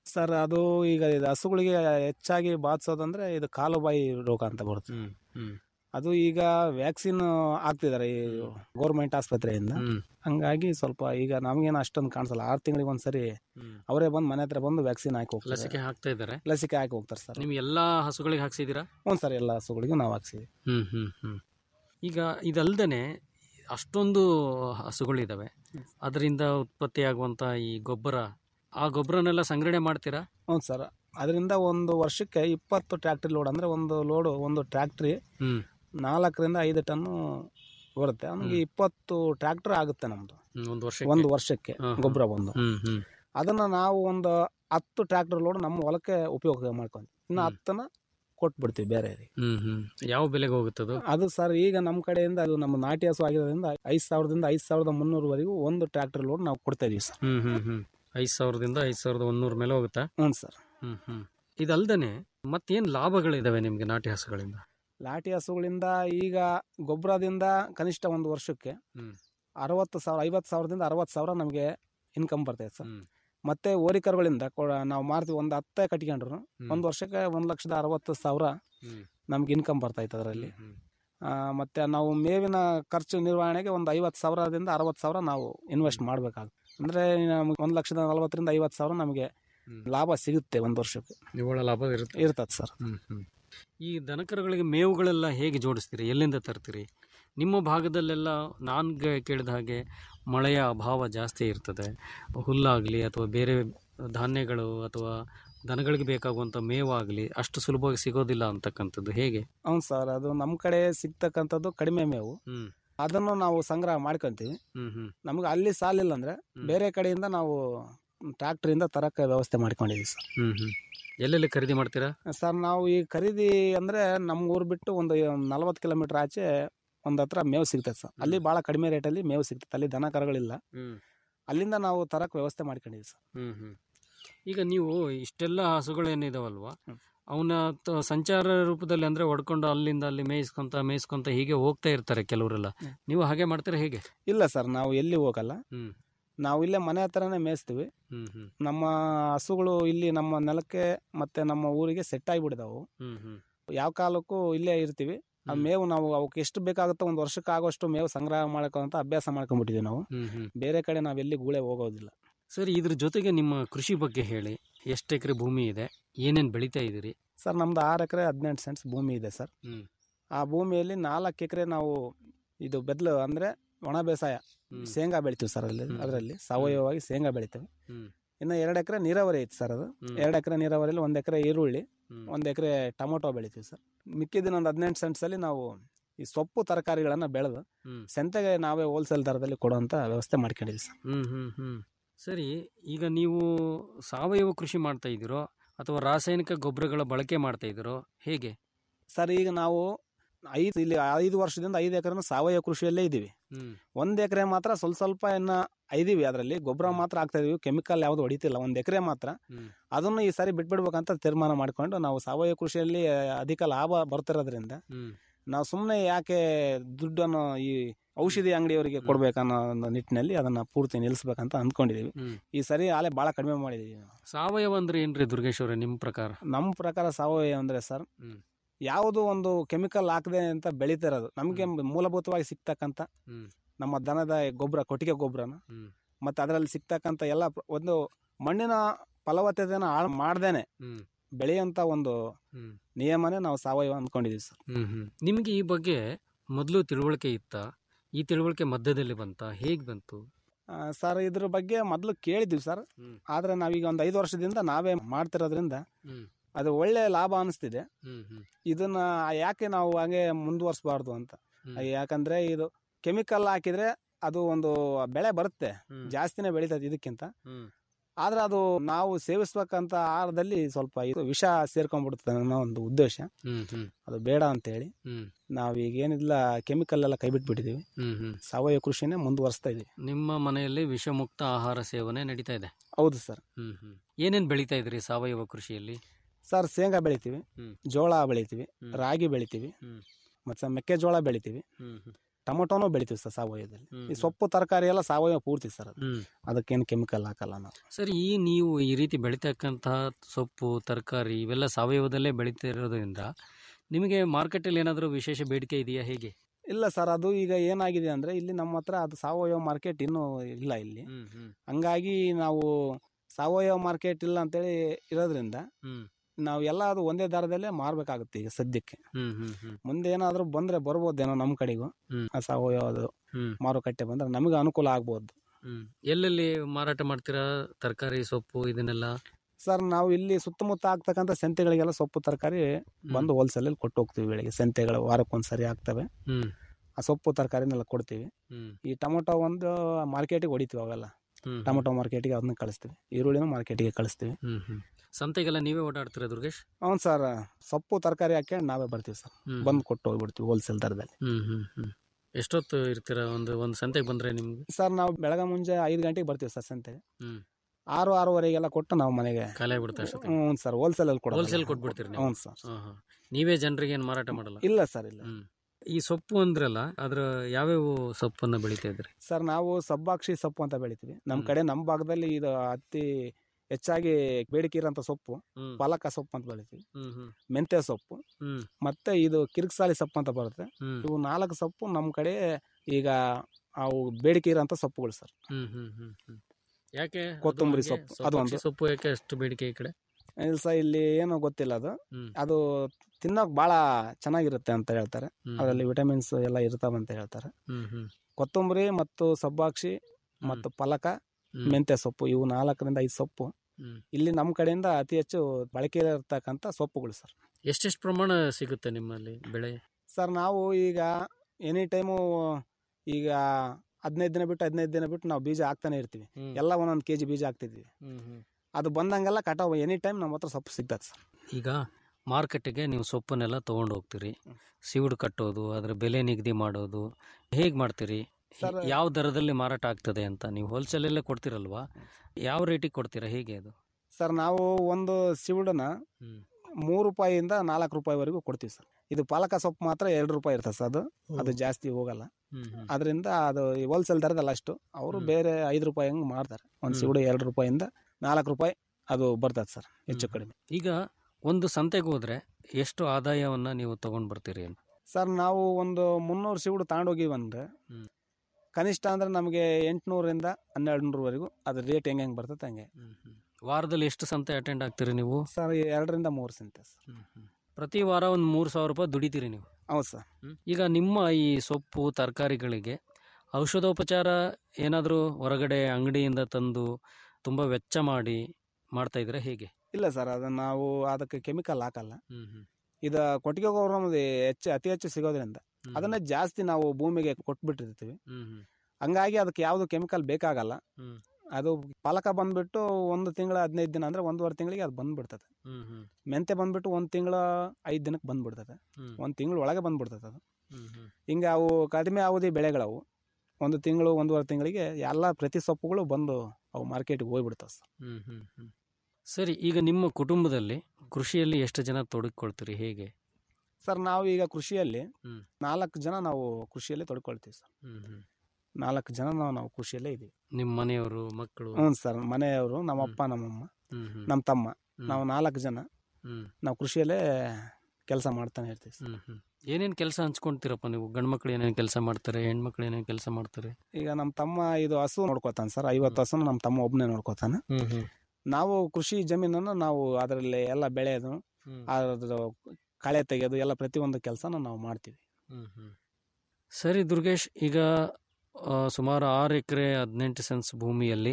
ಸರ್ ಅದು ಈಗ ಇದು ಹಸುಗಳಿಗೆ ಹೆಚ್ಚಾಗಿ ಬಾಧಿಸೋದಂದ್ರೆ ಇದು ಕಾಲು ಬಾಯಿ ರೋಗ ಅಂತ ಬರುತ್ತೆ ಹ್ಮ್ ಹ್ಮ್ ಅದು ಈಗ ವ್ಯಾಕ್ಸಿನ್ ಹಾಕ್ತಿದ್ದಾರೆ ಈ ಗೌರ್ಮೆಂಟ್ ಆಸ್ಪತ್ರೆಯಿಂದ ಹ್ಮ್ ಹಂಗಾಗಿ ಸ್ವಲ್ಪ ಈಗ ನಮಗೇನು ಅಷ್ಟೊಂದು ಕಾಣಿಸಲ್ಲ ಆರು ತಿಂಗಳಿಗೆ ಒಂದ್ಸರಿ ಹ್ಮ್ ಅವರೇ ಬಂದು ಮನೆ ಹತ್ರ ಬಂದು ವ್ಯಾಕ್ಸಿನ್ ಹಾಕಿ ಹೋಗ್ತಾರೆ ಲಸಿಕೆ ಹಾಕ್ತಾ ಇದ್ದಾರೆ ಲಸಿಕೆ ಹಾಕಿ ಹೋಗ್ತಾರೆ ಸರ್ ನೀವು ಎಲ್ಲಾ ಹಸುಗಳಿಗೆ ಹಾಕ್ಸಿದ್ದೀರಾ ಒಂದ್ ಸರಿ ಎಲ್ಲ ಹಸುಗಳಿಗೂ ನಾವು ಹಾಕ್ಸಿವಿ ಹ್ಮ್ ಹ್ಮ್ ಹ್ಮ್ ಈಗ ಇದಲ್ದೇನೆ ಅಷ್ಟೊಂದು ಹಸುಗಳಿದಾವೆ ಅದರಿಂದ ಉತ್ಪತ್ತಿಯಾಗುವಂತ ಈ ಗೊಬ್ಬರ ಆ ಗೊಬ್ಬರನೆಲ್ಲ ಸಂಗ್ರಹಣೆ ಮಾಡ್ತೀರಾ ಹ್ಞೂ ಸರ್ ಅದರಿಂದ ಒಂದು ವರ್ಷಕ್ಕೆ ಇಪ್ಪತ್ತು ಟ್ರ್ಯಾಕ್ಟ್ರಿ ಲೋಡ್ ಅಂದ್ರೆ ಒಂದು ಲೋಡು ಒಂದು ಟ್ರ್ಯಾಕ್ಟ್ರಿ ಹ್ಮ್ ನಾಲ್ಕರಿಂದ ಐದು ಟನ್ನು ಬರುತ್ತೆ ನಮಗೆ ಇಪ್ಪತ್ತು ಟ್ರ್ಯಾಕ್ಟರ್ ಆಗುತ್ತೆ ನಮ್ದು ಹ್ಮ್, ಒಂದು ವರ್ಷ ಒಂದು ವರ್ಷಕ್ಕೆ ಹಾ, ಹಾ. ಗೊಬ್ಬರ ಬಂದು ಹ್ಮ್ ಹ್ಮ್ ಅದನ್ನ ನಾವು ಒಂದು ಹತ್ತು ಟ್ರ್ಯಾಕ್ಟರ್ ಲೋಡ್ ನಮ್ಮ ಹೊಲಕ್ಕೆ ಉಪಯೋಗ ಮಾಡ್ಕೊಂತೀವಿ ಇನ್ನು ಹ್ಮ್. ಹತ್ತನ್ನ ಕೊಟ್ಬಿಡ್ತೀವಿ ಬೇರೆ ಹ್ಮ್ ಹ್ಮ್ ಯಾವ ಬೆಲೆಗೆ ಹೋಗುತ್ತದು ಅದು ಸರ್ ಈಗ ನಮ್ಮ ಕಡೆಯಿಂದ ಅದು ನಮ್ಮ ನಾಟಿ ಹಸು ಆಗಿರೋದ್ರಿಂದ ಐದು ಸಾವಿರದಿಂದ ಐದು ಸಾವಿರದ ಮುನ್ನೂರವರೆಗೂ ಒಂದು ಟ್ರ್ಯಾಕ್ಟರ್ ಲೋಡ್ ನಾವು ಕೊಡ್ತಾ ಇದೀವಿ ಸರ್ ಹ್ಮ್ ಹ್ಮ್ ಹ್ಮ್ ಐದ್ ಸಾವಿರದಿಂದ ಐದ್ ಸಾವಿರದ ಒಂದೂರ ಮೇಲೆ ಹೋಗುತ್ತಾ ಹ್ಞೂ ಸರ್ ಹ್ಮ್ ಹ್ಮ್ ಇದಲ್ದೇನೆ ಮತ್ತೇನ್ ಲಾಭಗಳಿದಾವೆ ನಿಮ್ಗೆ ನಾಟಿ ಹಸುಗಳಿಂದ ನಾಟಿ ಹಸುಗಳಿಂದ ಈಗ ಗೊಬ್ಬರದಿಂದ ಕನಿಷ್ಠ ಒಂದು ವರ್ಷಕ್ಕೆ ಹ್ಮ್. ಅರವತ್ತು ಸಾವಿರ ಐವತ್ತು ಸಾವಿರದಿಂದ ಅರವತ್ತು ಸಾವಿರ ನಮಗೆ ಇನ್ಕಮ್ ಬರ್ತೈತೆ ಸರ್ ಹ್ಮ್. ಮತ್ತೆ ಓರಿಕರುಗಳಿಂದ ಕೊ- ನಾವು ಮಾರ್ತೀವಿ ಒಂದು ಹತ್ತೆ ಕಟ್ಕೊಂಡ್ರು ಹ್ಮ್. ಒಂದು ವರ್ಷಕ್ಕೆ ಒಂದು ಲಕ್ಷದ ಅರವತ್ತು ಸಾವಿರ ಹ್ಮ್. ನಮ್ಗೆ ಇನ್ಕಮ್ ಬರ್ತೈತೆ ಅದರಲ್ಲಿ ಹ್ಮ್. ಮತ್ತೆ ನಾವು ಮೇವಿನ ಖರ್ಚು ನಿರ್ವಹಣೆಗೆ ಒಂದು ಐವತ್ತು ಸಾವಿರದಿಂದ ಅರವತ್ತು ಸಾವಿರ ನಾವು ಇನ್ವೆಸ್ಟ್ ಮಾಡಬೇಕಾಗುತ್ತೆ ಅಂದರೆ ನಮ್ಗೆ ಒಂದು ಲಕ್ಷದ ನಲವತ್ತರಿಂದ ಐವತ್ತು ಸಾವಿರ ನಮಗೆ ಹ್ಮ್. ಲಾಭ ಸಿಗುತ್ತೆ ಒಂದು ವರ್ಷಕ್ಕೆ ನಿವ್ವಳ ಲಾಭ ಇರುತ್ತೆ ಇರ್ತದೆ ಸರ್ ಹ್ಮ್ ಹ್ಮ್ ಈ ದನಕರುಗಳಿಗೆ ಮೇವುಗಳೆಲ್ಲ ಹೇಗೆ ಜೋಡಿಸ್ತೀರಿ ಎಲ್ಲಿಂದ ತರ್ತೀರಿ ನಿಮ್ಮ ಭಾಗದಲ್ಲೆಲ್ಲ ನಾನು ಕೇಳಿದ ಹಾಗೆ ಮಳೆಯ ಅಭಾವ ಜಾಸ್ತಿ ಇರ್ತದೆ ಹುಲ್ಲಾಗಲಿ ಅಥವಾ ಬೇರೆ ಧಾನ್ಯಗಳು ಅಥವಾ ದನಗಳಿಗೆ ಬೇಕಾಗುವಂಥ ಮೇವಾಗಲಿ ಅಷ್ಟು ಸುಲಭವಾಗಿ ಸಿಗೋದಿಲ್ಲ ಅಂತಕ್ಕಂಥದ್ದು ಹೇಗೆ ಹೌದು ಸರ್ ಅದು ನಮ್ಮ ಕಡೆ ಸಿಗ್ತಕ್ಕಂಥದ್ದು ಕಡಿಮೆ ಮೇವು ಹ್ಮ್ ಅದನ್ನು ನಾವು ಸಂಗ್ರಹ ಮಾಡ್ಕೊಂತೀವಿ ಹ್ಮ್ ಹ್ಮ್ ನಮ್ಗೆ ಅಲ್ಲಿ ಸಾಲಿಲ್ಲ ಅಂದ್ರೆ ಹ್ಮ್. ಬೇರೆ ಕಡೆಯಿಂದ ನಾವು ಟ್ರ್ಯಾಕ್ಟರಿಂದ ತರಕ್ಕೆ ವ್ಯವಸ್ಥೆ ಮಾಡ್ಕೊಂಡಿದ್ದೀವಿ ಸರ್ ಹ್ಮ್ ಹ್ಮ್ ಎಲ್ಲೆಲ್ಲಿ ಖರೀದಿ ಮಾಡ್ತೀರಾ ಸರ್ ನಾವು ಈ ಖರೀದಿ ಅಂದ್ರೆ ನಮ್ಮ ಊರು ಬಿಟ್ಟು ಒಂದು ನಲವತ್ತು ಕಿಲೋಮೀಟರ್ ಆಚೆ ಒಂದ್ ಹತ್ರ ಮೇವು ಸಿಗ್ತದೆ ಸರ್ ಅಲ್ಲಿ ಭಾಳ ಕಡಿಮೆ ರೇಟಲ್ಲಿ ಮೇವು ಸಿಗ್ತದೆ ಅಲ್ಲಿ ದನ ಕರುಗಳಿಲ್ಲ ಹ್ಮ್ ಅಲ್ಲಿಂದ ನಾವು ತರಕ್ಕೆ ವ್ಯವಸ್ಥೆ ಮಾಡ್ಕೊಂಡಿದ್ದೀವಿ ಸರ್ ಹ್ಮ್ ಹ್ಮ್ ಈಗ ನೀವು ಇಷ್ಟೆಲ್ಲ ಹಸುಗಳೇನಿದಾವಲ್ವಾ ಹ್ಮ್. ಅವನ್ನ ತ- ಸಂಚಾರ ರೂಪದಲ್ಲಿ ಅಂದ್ರೆ ಹೊಡ್ಕೊಂಡು ಅಲ್ಲಿಂದ ಅಲ್ಲಿ ಮೇಯಿಸ್ಕೊಂತ ಮೇಯಿಸ್ಕೊಂತ ಹೀಗೆ ಹೋಗ್ತಾ ಇರ್ತಾರೆ ಕೆಲವರೆಲ್ಲ ಹ್ಮ್. ನೀವು ಹಾಗೆ ಮಾಡ್ತೀರಾ ಹೇಗೆ ಇಲ್ಲ ಸರ್ ನಾವು ಎಲ್ಲಿ ಹೋಗಲ್ಲ ಹ್ಮ್ ನಾವು ಇಲ್ಲೇ ಮನೆ ಹತ್ರನೇ ಮೇಯಿಸ್ತೀವಿ ಹ್ಮ್ ಹ್ಮ್ ನಮ್ಮ ಹಸುಗಳು ಇಲ್ಲಿ ನಮ್ಮ ನೆಲಕ್ಕೆ ಮತ್ತೆ ನಮ್ಮ ಊರಿಗೆ ಸೆಟ್ ಆಗಿಬಿಡಿದಾವು ಹ್ಮ್ ಹ್ಮ್ ಯಾವ ಕಾಲಕ್ಕೂ ಇಲ್ಲೇ ಇರ್ತೀವಿ ಆ ಹ್ಮ್. ಮೇವು ನಾವು ಅವಕ್ಕೆ ಎಷ್ಟು ಬೇಕಾಗುತ್ತೋ ಒಂದು ವರ್ಷಕ್ಕೆ ಆಗೋಷ್ಟು ಮೇವು ಸಂಗ್ರಹ ಮಾಡ್ಕೊಂತ ಅಭ್ಯಾಸ ಮಾಡ್ಕೊಂಡ್ಬಿಟ್ಟಿದ್ದೀವಿ ನಾವು ಹ್ಮ್ ಹ್ಮ್ ಬೇರೆ ಕಡೆ ನಾವು ಎಲ್ಲಿ ಗೂಳೆ ಹೋಗೋದಿಲ್ಲ ಸರಿ ಇದ್ರ ಜೊತೆಗೆ ನಿಮ್ಮ ಕೃಷಿ ಬಗ್ಗೆ ಹೇಳಿ ಎಷ್ಟು ಎಕರೆ ಭೂಮಿ ಇದೆ ಏನೇನ್ ಬೆಳಿತಾ ಇದ್ದೀರಿ ಸರ್ ನಮ್ದು ಆರು ಎಕರೆ ಹದಿನೆಂಟು ಸೆಂಟ್ಸ್ ಭೂಮಿ ಇದೆ ಸರ್ ಹ್ಮ್ ಆ ಭೂಮಿಯಲ್ಲಿ ನಾಲ್ಕು ಎಕರೆ ನಾವು ಇದು ಬೆದ್ಲು ಅಂದ್ರೆ ಒಣ ಬೇಸಾಯ ಹ್ಮ್. ಶೇಂಗಾ ಬೆಳಿತೀವಿ ಸರ್ ಅಲ್ಲಿ ಹ್ಮ್. ಅದರಲ್ಲಿ ಸಾವಯವವಾಗಿ ಶೇಂಗಾ ಬೆಳಿತೀವಿ ಹ್ಮ್ ಇನ್ನು ಎರಡು ಎಕರೆ ನೀರಾವರಿ ಐತಿ ಸರ್ ಅದು ಹ್ಮ್. ಎರಡು ಎಕರೆ ನೀರಾವರಿಯಲ್ಲಿ ಒಂದು ಎಕರೆ ಈರುಳ್ಳಿ ಹ್ಮ್. ಒಂದು ಎಕರೆ ಟೊಮೊಟೊ ಬೆಳಿತೀವಿ ಸರ್ ಮಿಕ್ಕಿದಿನ ಒಂದು ಹದಿನೆಂಟು ಸೆಂಟ್ಸಲ್ಲಿ ನಾವು ಈ ಸೊಪ್ಪು ತರಕಾರಿಗಳನ್ನು ಬೆಳೆದು ಹ್ಮ್. ಸಂತೆಗೆ ನಾವೇ ಹೋಲ್ಸೇಲ್ ದರದಲ್ಲಿ ಕೊಡುವಂಥ ವ್ಯವಸ್ಥೆ ಮಾಡ್ಕೊಂಡಿದ್ದೀವಿ ಸರ್ ಹ್ಮ್ ಹ್ಮ್ ಹ್ಮ್ ಸರಿ ಈಗ ನೀವು ಸಾವಯವ ಕೃಷಿ ಮಾಡ್ತಾ ಇದ್ದೀರೋ ಅಥವಾ ರಾಸಾಯನಿಕ ಗೊಬ್ಬರಗಳ ಬಳಕೆ ಮಾಡ್ತಾ ಇದ್ದೀರೋ ಹೇಗೆ ಸರ್ ಈಗ ನಾವು ಐದು ಇಲ್ಲಿ ಐದು ವರ್ಷದಿಂದ ಐದು ಎಕರೆನ ಸಾವಯವ ಕೃಷಿಯಲ್ಲೇ ಇದ್ದೀವಿ ಹ್ಮ್ ಒಂದು ಎಕರೆ ಮಾತ್ರ ಸ್ವಲ್ಪ ಸ್ವಲ್ಪ ಇನ್ನ ಐದೀವಿ ಅದರಲ್ಲಿ ಗೊಬ್ಬರ ಮಾತ್ರ ಹಾಕ್ತಾ ಇದೀವಿ ಕೆಮಿಕಲ್ ಯಾವುದು ಹೊಡಿತಿಲ್ಲ ಒಂದು ಎಕರೆ ಮಾತ್ರ ಹ್ಮ್. ಅದನ್ನು ಈ ಸಾರಿ ಬಿಟ್ಬಿಡ್ಬೇಕಂತ ತೀರ್ಮಾನ ಮಾಡ್ಕೊಂಡು ನಾವು ಸಾವಯವ ಕೃಷಿಯಲ್ಲಿ ಅಧಿಕ ಲಾಭ ಬರ್ತಿರೋದ್ರಿಂದ ಹ್ಮ್ ನಾವು ಸುಮ್ಮನೆ ಯಾಕೆ ದುಡ್ಡನ್ನು ಈ ಔಷಧಿ ಅಂಗಡಿಯವರಿಗೆ ಕೊಡ್ಬೇಕನ್ನೋ ಒಂದು ನಿಟ್ಟಿನಲ್ಲಿ ಅದನ್ನ ಪೂರ್ತಿ ನಿಲ್ಲಿಸ್ಬೇಕಂತ ಅಂದ್ಕೊಂಡಿದೀವಿ ಹ್ಮ್. ಈ ಸರಿ ಆಲೆ ಭಾಳ ಕಡಿಮೆ ಮಾಡಿದೀವಿ ನಾವು. ಸಾವಯವ ಅಂದ್ರೆ ಏನ್ರಿ ದುರ್ಗೇಶ್ ಅವ್ರೆ ನಿಮ್ ಪ್ರಕಾರ ನಮ್ಮ ಪ್ರಕಾರ ಸಾವಯವ ಅಂದ್ರೆ ಸರ್ ಹ್ಮ್. ಯಾವುದು ಒಂದು ಕೆಮಿಕಲ್ ಹಾಕದೆ ಅಂತ ಬೆಳೀತಿರೋದು ನಮಗೆ ಮೂಲಭೂತವಾಗಿ ಸಿಗ್ತಕ್ಕಂಥ ಹ್ಮ್. ನಮ್ಮ ದನದ ಗೊಬ್ಬರ ಕೊಟ್ಟಿಗೆ ಗೊಬ್ಬರನ ಹ್ಮ್. ಮತ್ತೆ ಅದರಲ್ಲಿ ಸಿಗ್ತಕ್ಕಂಥ ಎಲ್ಲ ಪ್ರ- ಒಂದು ಮಣ್ಣಿನ ಫಲವತ್ತತೆಯನ್ನು ಹಾಳು ಮಾಡ್ದೇನೆ ಹ್ಮ್. ಬೆಳೆಯಂತ ಒಂದು ಹ್ಮ್. ನಿಯಮನೇ ನಾವು ಸಾವಯವ ಅಂದ್ಕೊಂಡಿದೀವಿ ಸರ್ ಹ್ಮ್ ಹ್ಮ್ ನಿಮ್ಗೆ ಈ ಬಗ್ಗೆ ಮೊದಲು ತಿಳುವಳಿಕೆ ಇತ್ತ ಈ ತಿಳುವಳಿಕೆ ಮಧ್ಯದಲ್ಲಿ ಬಂತ ಹೇಗ್ ಬಂತು ಆ, ಸರ್ ಇದ್ರ ಬಗ್ಗೆ ಮೊದಲು ಕೇಳಿದ್ವಿ ಸರ್ ಹ್ಮ್. ಆದ್ರೆ ನಾವೀಗ ಒಂದು ಐದು ವರ್ಷದಿಂದ ನಾವೇ ಮಾಡ್ತಿರೋದ್ರಿಂದ ಹ್ಮ್. ಅದು ಒಳ್ಳೆ ಲಾಭ ಅನಿಸ್ತಿದೆ ಹ್ಮ್ ಹ್ಮ್ ಇದನ್ನ ಯಾಕೆ ನಾವು ಹಾಗೆ ಮುಂದುವರ್ಸಬಾರ್ದು ಅಂತ ಹ್ಮ್. ಯಾಕಂದ್ರೆ ಇದು ಕೆಮಿಕಲ್ ಹಾಕಿದ್ರೆ ಅದು ಒಂದು ಬೆಳೆ ಬರುತ್ತೆ ಹ್ಮ್. ಜಾಸ್ತಿನೇ ಬೆಳೀತದೆ ಇದಕ್ಕಿಂತ ಹ್ಮ್. ಆದ್ರೆ ಅದು ನಾವು ಸೇವಿಸ್ಬೇಕಂತ ಆಹಾರದಲ್ಲಿ ಸ್ವಲ್ಪ ಇದು ವಿಷ ಸೇರ್ಕೊಂಡ್ಬಿಡುತ್ತೆ ಅನ್ನೋ ಒಂದು ಉದ್ದೇಶ ಹ್ಮ್ ಹ್ಮ್ ಅದು ಬೇಡ ಅಂತ ಹೇಳಿ ಹ್ಮ್ ನಾವು ಈಗ ಏನಿಲ್ಲ ಕೆಮಿಕಲ್ ಎಲ್ಲ ಕೈ ಬಿಟ್ಬಿಟ್ಟಿದೀವಿ ಹ್ಮ್ ಹ್ಮ್ ಸಾವಯವ ಕೃಷಿನೇ ಮುಂದುವರಿಸ್ತಾ ಇದೀವಿ ನಿಮ್ಮ ಮನೆಯಲ್ಲಿ ವಿಷಮುಕ್ತ ಆಹಾರ ಸೇವನೆ ನಡೀತಾ ಇದೆ ಹೌದು ಸರ್ ಹ್ಮ್ ಹ್ಮ್ ಏನೇನ್ ಬೆಳಿತಾ ಇದ್ರಿ ಸಾವಯವ ಕೃಷಿಯಲ್ಲಿ ಸರ್ ಶೇಂಗಾ ಬೆಳಿತೀವಿ ಹ್ಮ್. ಜೋಳ ಬೆಳಿತೀವಿ ಹ್ಮ್. ರಾಗಿ ಬೆಳಿತೀವಿ ಹ್ಮ್. ಮತ್ತೆ ಮೆಕ್ಕೆಜೋಳ ಬೆಳಿತೀವಿ ಹ್ಮ್ ಹ್ಮ್ ಟೊಮೊಟೊನೂ ಬೆಳಿತೀವಿ ಸರ್ ಸಾವಯವದಲ್ಲಿ ಹ್ಮ್, ಈ ಹ್ಮ್. ಸೊಪ್ಪು ತರಕಾರಿ ಎಲ್ಲ ಸಾವಯವ ಪೂರ್ತಿ ಸರ್ ಅದು ಹ್ಮ್ ಅದಕ್ಕೇನು ಕೆಮಿಕಲ್ ಹಾಕಲ್ಲ ನಾವು ಸರಿ ಈ ನೀವು ಈ ರೀತಿ ಬೆಳೀತಕ್ಕಂತಹ ಸೊಪ್ಪು ತರಕಾರಿ ಇವೆಲ್ಲ ಸಾವಯವದಲ್ಲೇ ಬೆಳೀತಿರೋದ್ರಿಂದ ನಿಮಗೆ ಮಾರ್ಕೆಟಲ್ಲಿ ಏನಾದರೂ ವಿಶೇಷ ಬೇಡಿಕೆ ಇದೆಯಾ ಹೇಗೆ ಇಲ್ಲ ಸರ್ ಅದು ಈಗ ಏನಾಗಿದೆ ಅಂದ್ರೆ ಇಲ್ಲಿ ನಮ್ಮ ಹತ್ರ ಅದು ಸಾವಯವ ಮಾರ್ಕೆಟ್ ಇನ್ನೂ ಇಲ್ಲ ಇಲ್ಲಿ ಹ್ಮ್ ಹ್ಮ್ ಹಂಗಾಗಿ ನಾವು ಸಾವಯವ ಮಾರ್ಕೆಟ್ ಇಲ್ಲ ಅಂತೇಳಿ ಇರೋದ್ರಿಂದ ಹ್ಮ್ ನಾವು ಎಲ್ಲ ಅದು ಒಂದೇ ದಾರದಲ್ಲೇ ಮಾರಬೇಕಾಗುತ್ತೆ ಈಗ ಸದ್ಯಕ್ಕೆ ಹ್ಮ್ ಹ್ಮ್ ಹ್ಮ್ ಮುಂದೆ ಏನಾದರೂ ಬಂದ್ರೆ ಬರ್ಬೋದೇನೋ ನಮ್ಮ ಕಡೆಗೂ ಹ್ಮ್. ಆ ಸಾವಯವದು ಹ್ಮ್ ಮಾರುಕಟ್ಟೆ ಬಂದ್ರೆ ನಮಗೆ ಅನುಕೂಲ ಆಗ್ಬೋದು ಹ್ಮ್ ಎಲ್ಲೆಲ್ಲಿ ಮಾರಾಟ ಮಾಡ್ತೀರಾ ತರಕಾರಿ ಸೊಪ್ಪು ಇದನ್ನೆಲ್ಲ ಸರ್ ನಾವು ಇಲ್ಲಿ ಸುತ್ತಮುತ್ತ ಆಗ್ತಕ್ಕಂಥ ಸಂತೆಗಳಿಗೆಲ್ಲ ಸೊಪ್ಪು ತರಕಾರಿ ಬಂದು ಹೋಲ್ಸೇಲಲ್ಲಿ ಕೊಟ್ಟು ಹೋಗ್ತೀವಿ ಬೆಳಿಗ್ಗೆ ಸಂತೆಗಳು ವಾರಕ್ಕೊಂದ್ಸರಿ ಆಗ್ತವೆ ಹ್ಮ್ ಆ ಸೊಪ್ಪು ತರಕಾರಿನೆಲ್ಲ ಕೊಡ್ತೀವಿ ಹ್ಮ್ ಈ ಟೊಮೊಟೊ ಒಂದು ಮಾರ್ಕೆಟಿಗೆ ಹೊಡಿತೀವಿ ಅವೆಲ್ಲ ಹ್ಮ್ ಟೊಮೊಟೊ ಮಾರ್ಕೆಟಿಗೆ ಅದನ್ನ ಕಳಿಸ್ತೀವಿ ಈರುಳ್ಳಿನೂ ಮಾರ್ಕೆಟಿಗೆ ಕಳಿಸ್ತೀವಿ ಹ್ಮ್ ಹ್ಮ್ ಸಂತೆಗೆಲ್ಲ ನೀವೇ ಓಡಾಡ್ತೀರಾ ದುರ್ಗೇಶ್ అవును ಸರ್ ಸೊಪ್ಪು ತರಕಾರಿ ಹಾಕೊಂಡು ನಾವೇ ಬರ್ತೀವಿ ಸರ್ ಹ್ಮ್. ಬಂದು ಕೊಟ್ಟು ಹೋಗ್ಬಿಡ್ತೀವಿ ಹೋಲ್ಸೇಲ್ ದರದಲ್ಲಿ ಹ್ಮ್ ಹ್ಮ್ ಹ್ಮ್ ಎಷ್ಟೊತ್ತು ಇರ್ತೀರಾ ಒಂದು ಒಂದು ಸಂತೆಗೆ ಬಂದ್ರೆ ನಿಮ್ಗೆ ಸರ್ ನಾವು ಬೆಳಗ್ಗೆ ಮುಂಜೆ ಐದು ಗಂಟೆಗೆ ಬರ್ತೀವಿ ಸರ್ ಸಂತೆಗೆ ಹ್ಮ್ ಆರು ಆರೂವರೆಗೆಲ್ಲ ಕೊಟ್ಟು ನಾವು ಮನೆಗೆ ಖಾಲಿ ಆಗ್ಬಿಡುತ್ತೆ ಅಷ್ಟೊತ್ತಿಗೆ ಹ್ಞೂ ಸರ್ ಹೋಲ್ಸೇಲಲ್ಲಿ ಕೊಡ ಹೋಲ್ಸೇಲ್ ಕೊಟ್ಬಿಡ್ತೀರಿ ನೀವು ಹ್ಞೂ ಸರ್ ಹಾ, ಹಾ. ನೀವೇ ಜನರಿಗೆ ಏನು ಮಾರಾಟ ಮಾಡಲ್ಲ ಇಲ್ಲ ಸರ್ ಇಲ್ಲ ಹ್ಮ್ ಈ ಸೊಪ್ಪು ಅಂದ್ರಲ್ಲ ಅದ್ರ ಯಾವ್ಯಾವ ಸೊಪ್ಪನ್ನ ಬೆಳಿತಾ ಇದ್ರಿ ಸರ್ ನಾವು ಸಬ್ಬಾಕ್ಷಿ ಸೊಪ್ಪು ಅಂತ ಬೆಳಿತೀವಿ ನಮ್ಮ ಹ್ಮ್. ಕಡೆ ನಮ್ಮ ಭಾಗದಲ್ಲಿ ಇದು ಅತಿ ಹೆಚ್ಚಾಗಿ ಬೇಡಿಕೆ ಇರೋಂಥ ಸೊಪ್ಪು ಹ್ಮ್ ಪಾಲಕ ಸೊಪ್ಪು ಅಂತ ಬೆಳಿತೀವಿ ಹ್ಮ್ ಹ್ಮ್ ಮೆಂತ್ಯ ಸೊಪ್ಪು ಹ್ಮ್ ಮತ್ತೆ ಇದು ಕಿರಿಕ್ಸಾಲಿ ಸೊಪ್ಪು ಅಂತ ಬರುತ್ತೆ ಹ್ಮ್ ಇವು ನಾಲ್ಕು ಸೊಪ್ಪು ನಮ್ಮ ಕಡೆ ಈಗ ಅವು ಬೇಡಿಕೆ ಇರೋಂಥ ಸೊಪ್ಪುಗಳು ಸರ್ ಹ್ಮ್ ಹ್ಮ್ ಹ್ಮ್ ಹ್ಮ್ ಯಾಕೆ ಅದು ಕೊತ್ತಂಬರಿ ಹಂಗೆ? ಸೊಪ್ಪು, ಅದು ಸಬ್ಬಾಕ್ಷಿ ಒಂದು. ಸೊಪ್ಪು ಯಾಕೆ ಅಷ್ಟು ಬೇಡಿಕೆ ಈ ಕಡೆ ಇಲ್ಲ ಸರ್ ಇಲ್ಲಿ ಏನೋ ಗೊತ್ತಿಲ್ಲ ಅದು ಹ್ಮ್ ಅದು ತಿನ್ನೋಕೆ ಭಾಳ ಚೆನ್ನಾಗಿರುತ್ತೆ ಅಂತ ಹೇಳ್ತಾರೆ ಹ್ಮ್. ಅದರಲ್ಲಿ ವಿಟಮಿನ್ಸ್ ಎಲ್ಲ ಇರ್ತಾವ ಅಂತ ಹೇಳ್ತಾರೆ ಹ್ಮ್ ಹ್ಮ್ ಕೊತ್ತಂಬರಿ ಮತ್ತು ಸಬ್ಬಾಕ್ಷಿ ಹ್ಮ್. ಮತ್ತು ಪಲಕ ಹ್ಮ್. ಮೆಂತ್ಯ ಸೊಪ್ಪು ಇವು ನಾಲ್ಕರಿಂದ ಐದು ಸೊಪ್ಪು ಹ್ಮ್. ಇಲ್ಲಿ ನಮ್ಮ ಕಡೆಯಿಂದ ಅತಿ ಹೆಚ್ಚು ಬಳಕೆ ಇರತಕ್ಕಂಥ ಸೊಪ್ಪುಗಳು ಸರ್ ಎಷ್ಟೆಷ್ಟು ಪ್ರಮಾಣ ಸಿಗುತ್ತೆ ನಿಮ್ಮಲ್ಲಿ ಬೆಳೆ ಸರ್ ನಾವು ಈಗ ಎನಿ ಟೈಮು ಈಗ ಹದಿನೈದು ದಿನ ಬಿಟ್ಟು ಹದಿನೈದು ದಿನ ಬಿಟ್ಟು ನಾವು ಬೀಜ ಹಾಕ್ತಾನೆ ಇರ್ತೀವಿ ಹ್ಮ್. ಎಲ್ಲ ಒಂದೊಂದು ಕೆ ಜಿ ಬೀಜ ಹಾಕ್ತಿದ್ವಿ ಹ್ಮ್ ಹ್ಮ್ ಅದು ಬಂದಂಗೆಲ್ಲ ಕಟಾವು ಎನಿ ಟೈಮ್ ನಮ್ಮ ಹತ್ರ ಸೊಪ್ಪು ಸಿಗ್ತದೆ ಸರ್ ಈಗ ಮಾರ್ಕೆಟ್ಗೆ ನೀವು ಸೊಪ್ಪನ್ನೆಲ್ಲ ತೊಗೊಂಡು ಹೋಗ್ತೀರಿ ಸಿವುಡು ಕಟ್ಟೋದು ಅದರ ಬೆಲೆ ನಿಗದಿ ಮಾಡೋದು ಹೇಗೆ ಮಾಡ್ತೀರಿ ಸರ್- ಯಾವ ದರದಲ್ಲಿ ಮಾರಾಟ ಆಗ್ತದೆ ಅಂತ ನೀವು ಹೋಲ್ಸೇಲಲ್ಲೇ ಕೊಡ್ತೀರಲ್ವಾ ಯಾವ ರೇಟಿಗೆ ಕೊಡ್ತೀರಾ ಹೇಗೆ ಅದು ಸರ್ ನಾವು ಒಂದು ಸಿವುಡನ್ನ ಹ್ಮ್. ಮೂರು ರೂಪಾಯಿಯಿಂದ ನಾಲ್ಕು ರೂಪಾಯಿವರೆಗೂ ಕೊಡ್ತೀವಿ ಸರ್ ಇದು ಪಾಲಕ ಸೊಪ್ಪು ಮಾತ್ರ ಎರಡು ರೂಪಾಯಿ ಇರ್ತದೆ ಸರ್ ಅದು ಅದು ಜಾಸ್ತಿ ಹೋಗಲ್ಲ ಹ್ಮ್ ಹ್ಮ್. ಅದರಿಂದ ಅದು ಹೋಲ್ಸೇಲ್ ದರದಲ್ಲಿ ಅಷ್ಟು ಅವರು ಹ್ಮ್. ಬೇರೆ ಐದು ರೂಪಾಯಿ ಹಂಗೆ ಮಾಡ್ತಾರೆ ಒಂದು ಹ್ಮ್. ಸಿವುಡು ಎರಡು ರೂಪಾಯಿಂದ ನಾಲ್ಕು ರೂಪಾಯಿ ಅದು ಬರ್ತದೆ ಸರ್ ಹೆಚ್ಚು ಹ್ಮ್. ಕಡಿಮೆ ಈಗ ಒಂದು ಸಂತೆಗೆ ಹೋದ್ರೆ ಎಷ್ಟು ಆದಾಯವನ್ನ ನೀವು ತಗೊಂಡ್ ಬರ್ತೀರಿ ಅಂತ ಸರ್ ನಾವು ಒಂದು ಮುನ್ನೂರು ಸಿವುಡು ತಗೊಂಡೋಗಿವಿ ಅಂದ್ರೆ ಹ್ಮ್. ಕನಿಷ್ಠ ಅಂದ್ರೆ ನಮಗೆ ಎಂಟುನೂರಿಂದ ಹನ್ನೆರಡು ನೂರವರೆಗೂ ಅದ್ರ ರೇಟ್ ಹೆಂಗೆ ಹೆಂಗೆ ಬರ್ತದೆ ಹಂಗೆ ವಾರದಲ್ಲಿ ಎಷ್ಟು ಸಂತೆ ಅಟೆಂಡ್ ಆಗ್ತೀರಿ ನೀವು ಸರ್ ಎರಡರಿಂದ ಮೂರು ಸಿಂತೆ ಸರ್ ಪ್ರತಿ ವಾರ ಒಂದು ಮೂರು ಸಾವಿರ ರೂಪಾಯಿ ದುಡಿತೀರಿ ನೀವು ಹೌದು ಸರ್ ಈಗ ನಿಮ್ಮ ಈ ಸೊಪ್ಪು ತರಕಾರಿಗಳಿಗೆ ಔಷಧೋಪಚಾರ ಏನಾದರೂ ಹೊರಗಡೆ ಅಂಗಡಿಯಿಂದ ತಂದು ತುಂಬ ವೆಚ್ಚ ಮಾಡಿ ಮಾಡ್ತಾ ಇದ್ರೆ ಹೇಗೆ ಇಲ್ಲ ಸರ್ ಅದನ್ನ ನಾವು ಅದಕ್ಕೆ ಕೆಮಿಕಲ್ ಹಾಕಲ್ಲ ಹ್ಮ್ ಹ್ಮ್ ಇದು ಕೊಟ್ಟಿಗೆ ಗೊಬ್ಬರ ನಮ್ದು ಹೆಚ್ಚು ಅತಿ ಹೆಚ್ಚು ಸಿಗೋದ್ರಿಂದ ಹ್ಮ್. ಅದನ್ನ ಜಾಸ್ತಿ ನಾವು ಭೂಮಿಗೆ ಕೊಟ್ಬಿಟ್ಟಿರ್ತೀವಿ ಹ್ಮ್ ಹ್ಮ್ ಹಂಗಾಗಿ ಅದಕ್ಕೆ ಯಾವುದು ಕೆಮಿಕಲ್ ಬೇಕಾಗಲ್ಲ ಹ್ಮ್. ಅದು ಪಾಲಕ ಬಂದ್ಬಿಟ್ಟು ಒಂದು ತಿಂಗಳ ಹದಿನೈದು ದಿನ ಅಂದ್ರೆ ಒಂದೂವರೆ ತಿಂಗಳಿಗೆ ಅದು ಬಂದ್ಬಿಡ್ತದೆ ಹ್ಮ್ ಹ್ಮ್ ಮೆಂತೆ ಬಂದ್ಬಿಟ್ಟು ಒಂದು ತಿಂಗಳ ಐದು ದಿನಕ್ಕೆ ಬಂದ್ಬಿಡ್ತದೆ ಹ್ಮ್ ಒಂದು ತಿಂಗಳ ಒಳಗೆ ಬಂದ್ಬಿಡ್ತದೆ ಅದು ಹ್ಮ್ ಹ್ಮ್ ಹಿಂಗೆ ಅವು ಕಡಿಮೆ ಅವಧಿ ಬೆಳೆಗಳವು ಒಂದು ತಿಂಗಳು ಒಂದೂವರೆ ತಿಂಗಳಿಗೆ ಎಲ್ಲ ಪ್ರತಿ ಸೊಪ್ಪುಗಳು ಬಂದು ಅವು ಮಾರ್ಕೆಟಿಗೆ ಹೋಗ್ಬಿಡ್ತಾವೆ ಸರ್ ಹ್ಮ್ ಹ್ಮ್ ಹ್ಮ್ ಸರಿ ಈಗ ನಿಮ್ಮ ಕುಟುಂಬದಲ್ಲಿ ಕೃಷಿಯಲ್ಲಿ ಎಷ್ಟು ಜನ ತೊಡಗಿಕೊಳ್ತೀರಿ ಹೇಗೆ ಸರ್ ನಾವು ಈಗ ಕೃಷಿಯಲ್ಲಿ ಹ್ಮ್. ನಾಲ್ಕು ಜನ ನಾವು ಕೃಷಿಯಲ್ಲಿ ತೊಡ್ಕೊಳ್ತೀವಿ ಸರ್ ಹ್ಮ್ ಹ್ಮ್ ನಾಲ್ಕು ಜನ ನಾವು ನಾವು ಕೃಷಿಯಲ್ಲೇ ಇದ್ದೀವಿ ನಿಮ್ಮ ಮನೆಯವರು ಮಕ್ಕಳು ಹ್ಞೂ ಸರ್ ಮನೆಯವರು ನಮ್ಮ ಅಪ್ಪ ನಮ್ಮಮ್ಮ ಹ್ಮ್ ಹ್ಮ್ ನಮ್ಮ ತಮ್ಮ ಹ್ಮ್. ನಾವು ನಾಲ್ಕು ಜನ ಹ್ಮ್ ನಾವು ಕೃಷಿಯಲ್ಲೇ ಕೆಲಸ ಮಾಡ್ತಾನೆ ಇರ್ತೀವಿ ಸರ್ ಹ್ಮ್ ಹ್ಮ್ ಏನೇನ್ ಕೆಲಸ ಹಂಚ್ಕೊಂತೀರಪ್ಪ ನೀವು ಗಂಡ್ ಮಕ್ಳು ಏನೇನ್ ಕೆಲಸ ಮಾಡ್ತಾರೆ ಹೆಣ್ಮಕ್ಳು ಏನೇನ್ ಕೆಲಸ ಮಾಡ್ತಾರೆ ಈಗ ನಮ್ಮ ತಮ್ಮ ಇದು ಹಸು ನೋಡ್ಕೋತಾನೆ ಸರ್ ಐವತ್ತು ಹಸುನ ನಮ್ಮ ತಮ್ಮ ಒಬ್ಬನೇ ನೋಡ್ಕೋತಾನೆ ಹ್ಮ್ ಹ್ಮ್ ನಾವು ಕೃಷಿ ಜಮೀನನ್ನು ನಾವು ಅದರಲ್ಲಿ ಎಲ್ಲ ಬೆಳೆಯೋದು ಹ್ಮ್ ಅದ್ರ ಕಳೆ ತೆಗೆಯೋದು ಎಲ್ಲ ಪ್ರತಿಯೊಂದು ಕೆಲಸನ ನಾವು ಮಾಡ್ತೀವಿ ಹ್ಮ್ ಹ್ಮ್ ಸರಿ ದುರ್ಗೇಶ್ ಈಗ ಆ, ಸುಮಾರು ಆರು ಎಕರೆ ಹದಿನೆಂಟು ಸೆನ್ಸ್ ಭೂಮಿಯಲ್ಲಿ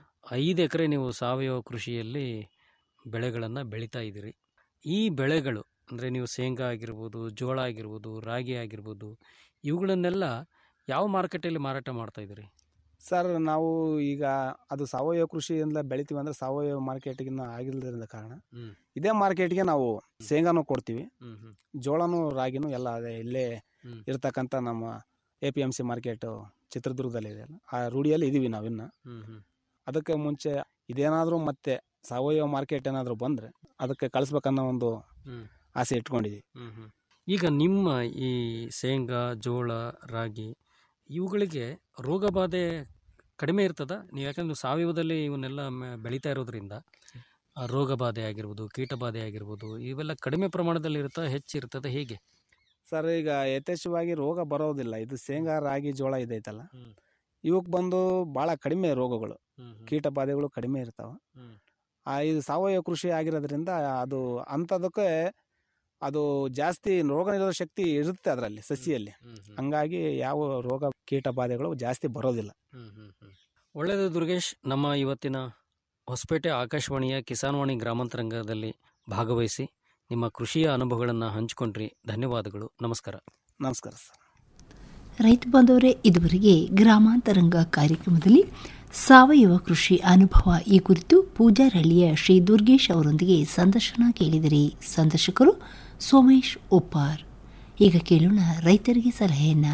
ಐದು ಎಕರೆ ನೀವು ಸಾವಯವ ಕೃಷಿಯಲ್ಲಿ ಬೆಳೆಗಳನ್ನು ಬೆಳೀತಾ ಇದ್ದೀರಿ ಈ ಬೆಳೆಗಳು ಅಂದರೆ ನೀವು ಶೇಂಗಾ ಆಗಿರ್ಬೋದು ಜೋಳ ಆಗಿರ್ಬೋದು ರಾಗಿ ಆಗಿರ್ಬೋದು ಇವುಗಳನ್ನೆಲ್ಲ ಯಾವ ಮಾರ್ಕೆಟಲ್ಲಿ ಮಾರಾಟ ಮಾಡ್ತಾ ಇದ್ದೀರಿ ಸರ್ ನಾವು ಈಗ ಅದು ಸಾವಯವ ಕೃಷಿಯಿಂದ ಬೆಳಿತೀವಿ ಅಂದ್ರೆ ಸಾವಯವ ಮಾರ್ಕೆಟ್ಗೆ ಆಗಿಲ್ಲದ್ರಿಂದ ಕಾರಣ ಹ್ಮ್. ಇದೇ ಮಾರ್ಕೆಟ್ಗೆ ನಾವು ಶೇಂಗಾನು ಕೊಡ್ತೀವಿ ಹ್ಮ್ ಹ್ಮ್ ಜೋಳನೂ ರಾಗಿನೂ ಎಲ್ಲ ಅದೇ ಇಲ್ಲೇ ಹ್ಮ್. ಇರ್ತಕ್ಕಂಥ ನಮ್ಮ A P M C market ಚಿತ್ರದುರ್ಗದಲ್ಲಿ ಇದೆ ಆ ರೂಢಿಯಲ್ಲಿ ಇದೀವಿ ನಾವಿನ್ನು ಹ್ಮ್ ಹ್ಮ್ ಅದಕ್ಕೆ ಮುಂಚೆ ಇದೇನಾದರೂ ಮತ್ತೆ ಸಾವಯವ ಮಾರ್ಕೆಟ್ ಏನಾದರೂ ಬಂದರೆ ಅದಕ್ಕೆ ಕಳಿಸ್ಬೇಕನ್ನೋ ಒಂದು ಹ್ಮ್. ಆಸೆ ಇಟ್ಕೊಂಡಿದ್ದೀವಿ ಹ್ಮ್ ಹ್ಮ್ ಈಗ ನಿಮ್ಮ ಈ ಶೇಂಗಾ ಜೋಳ ರಾಗಿ ಇವುಗಳಿಗೆ ರೋಗ ಬಾಧೆ ಕಡಿಮೆ ಇರ್ತದ ನೀವು ಯಾಕಂದ್ರೆ ನೀವು ಸಾವಯವದಲ್ಲಿ ಇವನ್ನೆಲ್ಲ ಮ- ಬೆಳೀತಾ ಇರೋದ್ರಿಂದ ಆ ರೋಗ ಬಾಧೆ ಆಗಿರ್ಬೋದು ಕೀಟ ಬಾಧೆ ಆಗಿರ್ಬೋದು ಇವೆಲ್ಲ ಕಡಿಮೆ ಪ್ರಮಾಣದಲ್ಲಿ ಇರುತ್ತಾ ಹೆಚ್ಚಿರ್ತದೆ ಹೇಗೆ ಸರ್ ಈಗ ಯಥೇಚ್ಛವಾಗಿ ರೋಗ ಬರೋದಿಲ್ಲ ಇದು ಶೇಂಗಾ ರಾಗಿ ಜೋಳ ಇದೈತಲ್ಲ ಹ್ಮ್. ಇವಕ್ಕೆ ಬಂದು ಭಾಳ ಕಡಿಮೆ ರೋಗಗಳು ಹ್ಮ್, ಹ್ಮ್, ಕೀಟ ಬಾಧೆಗಳು ಕಡಿಮೆ ಇರ್ತಾವೆ ಹ್ಮ್. ಆ ಇದು ಸಾವಯವ ಕೃಷಿ ಆಗಿರೋದ್ರಿಂದ ಅದು ಅಂಥದಕ್ಕೆ ಅದು ಜಾಸ್ತಿ ರೋಗ ನಿರೋಧಕ ಶಕ್ತಿ ಇರುತ್ತೆ ಅದರಲ್ಲಿ ಸಸಿಯಲ್ಲಿ ಹ್ಮ್, ಹ್ಮ್, ಹಂಗಾಗಿ ಯಾವ ರೋಗ ಕೀಟ ಬಾಧೆಗಳು ಜಾಸ್ತಿ ಬರೋದಿಲ್ಲ ಹ್ಮ್, ಹ್ಮ್, ಹ್ಮ್. ಒಳ್ಳೆಯದು ದುರ್ಗೇಶ್ ನಮ್ಮ ಇವತ್ತಿನ ಹೊಸಪೇಟೆ ಆಕಾಶವಾಣಿಯ ಕಿಸಾನ್ವಾಣಿ ಗ್ರಾಮಾಂತರಂಗದಲ್ಲಿ ಭಾಗವಹಿಸಿ ನಿಮ್ಮ ಕೃಷಿಯ ಅನುಭವಗಳನ್ನು ಹಂಚಿಕೊಂಡ್ರಿ ಧನ್ಯವಾದಗಳು ನಮಸ್ಕಾರ ನಮಸ್ಕಾರ ಸರ್ ರೈತ ಬಾಂಧವರೇ ಇದುವರೆಗೆ ಗ್ರಾಮಾಂತರಂಗ ಕಾರ್ಯಕ್ರಮದಲ್ಲಿ ಸಾವಯವ ಕೃಷಿ ಅನುಭವ ಈ ಕುರಿತು ಪೂಜಾರಹಳ್ಳಿಯ ಶ್ರೀ ದುರ್ಗೇಶ್ ಅವರೊಂದಿಗೆ ಸಂದರ್ಶನ ಕೇಳಿದಿರಿ ಸಂದರ್ಶಕರು ಸೋಮೇಶ್ ಒಪ್ಪಾರ್ ಈಗ ಕೇಳೋಣ ರೈತರಿಗೆ ಸಲಹೆಯನ್ನ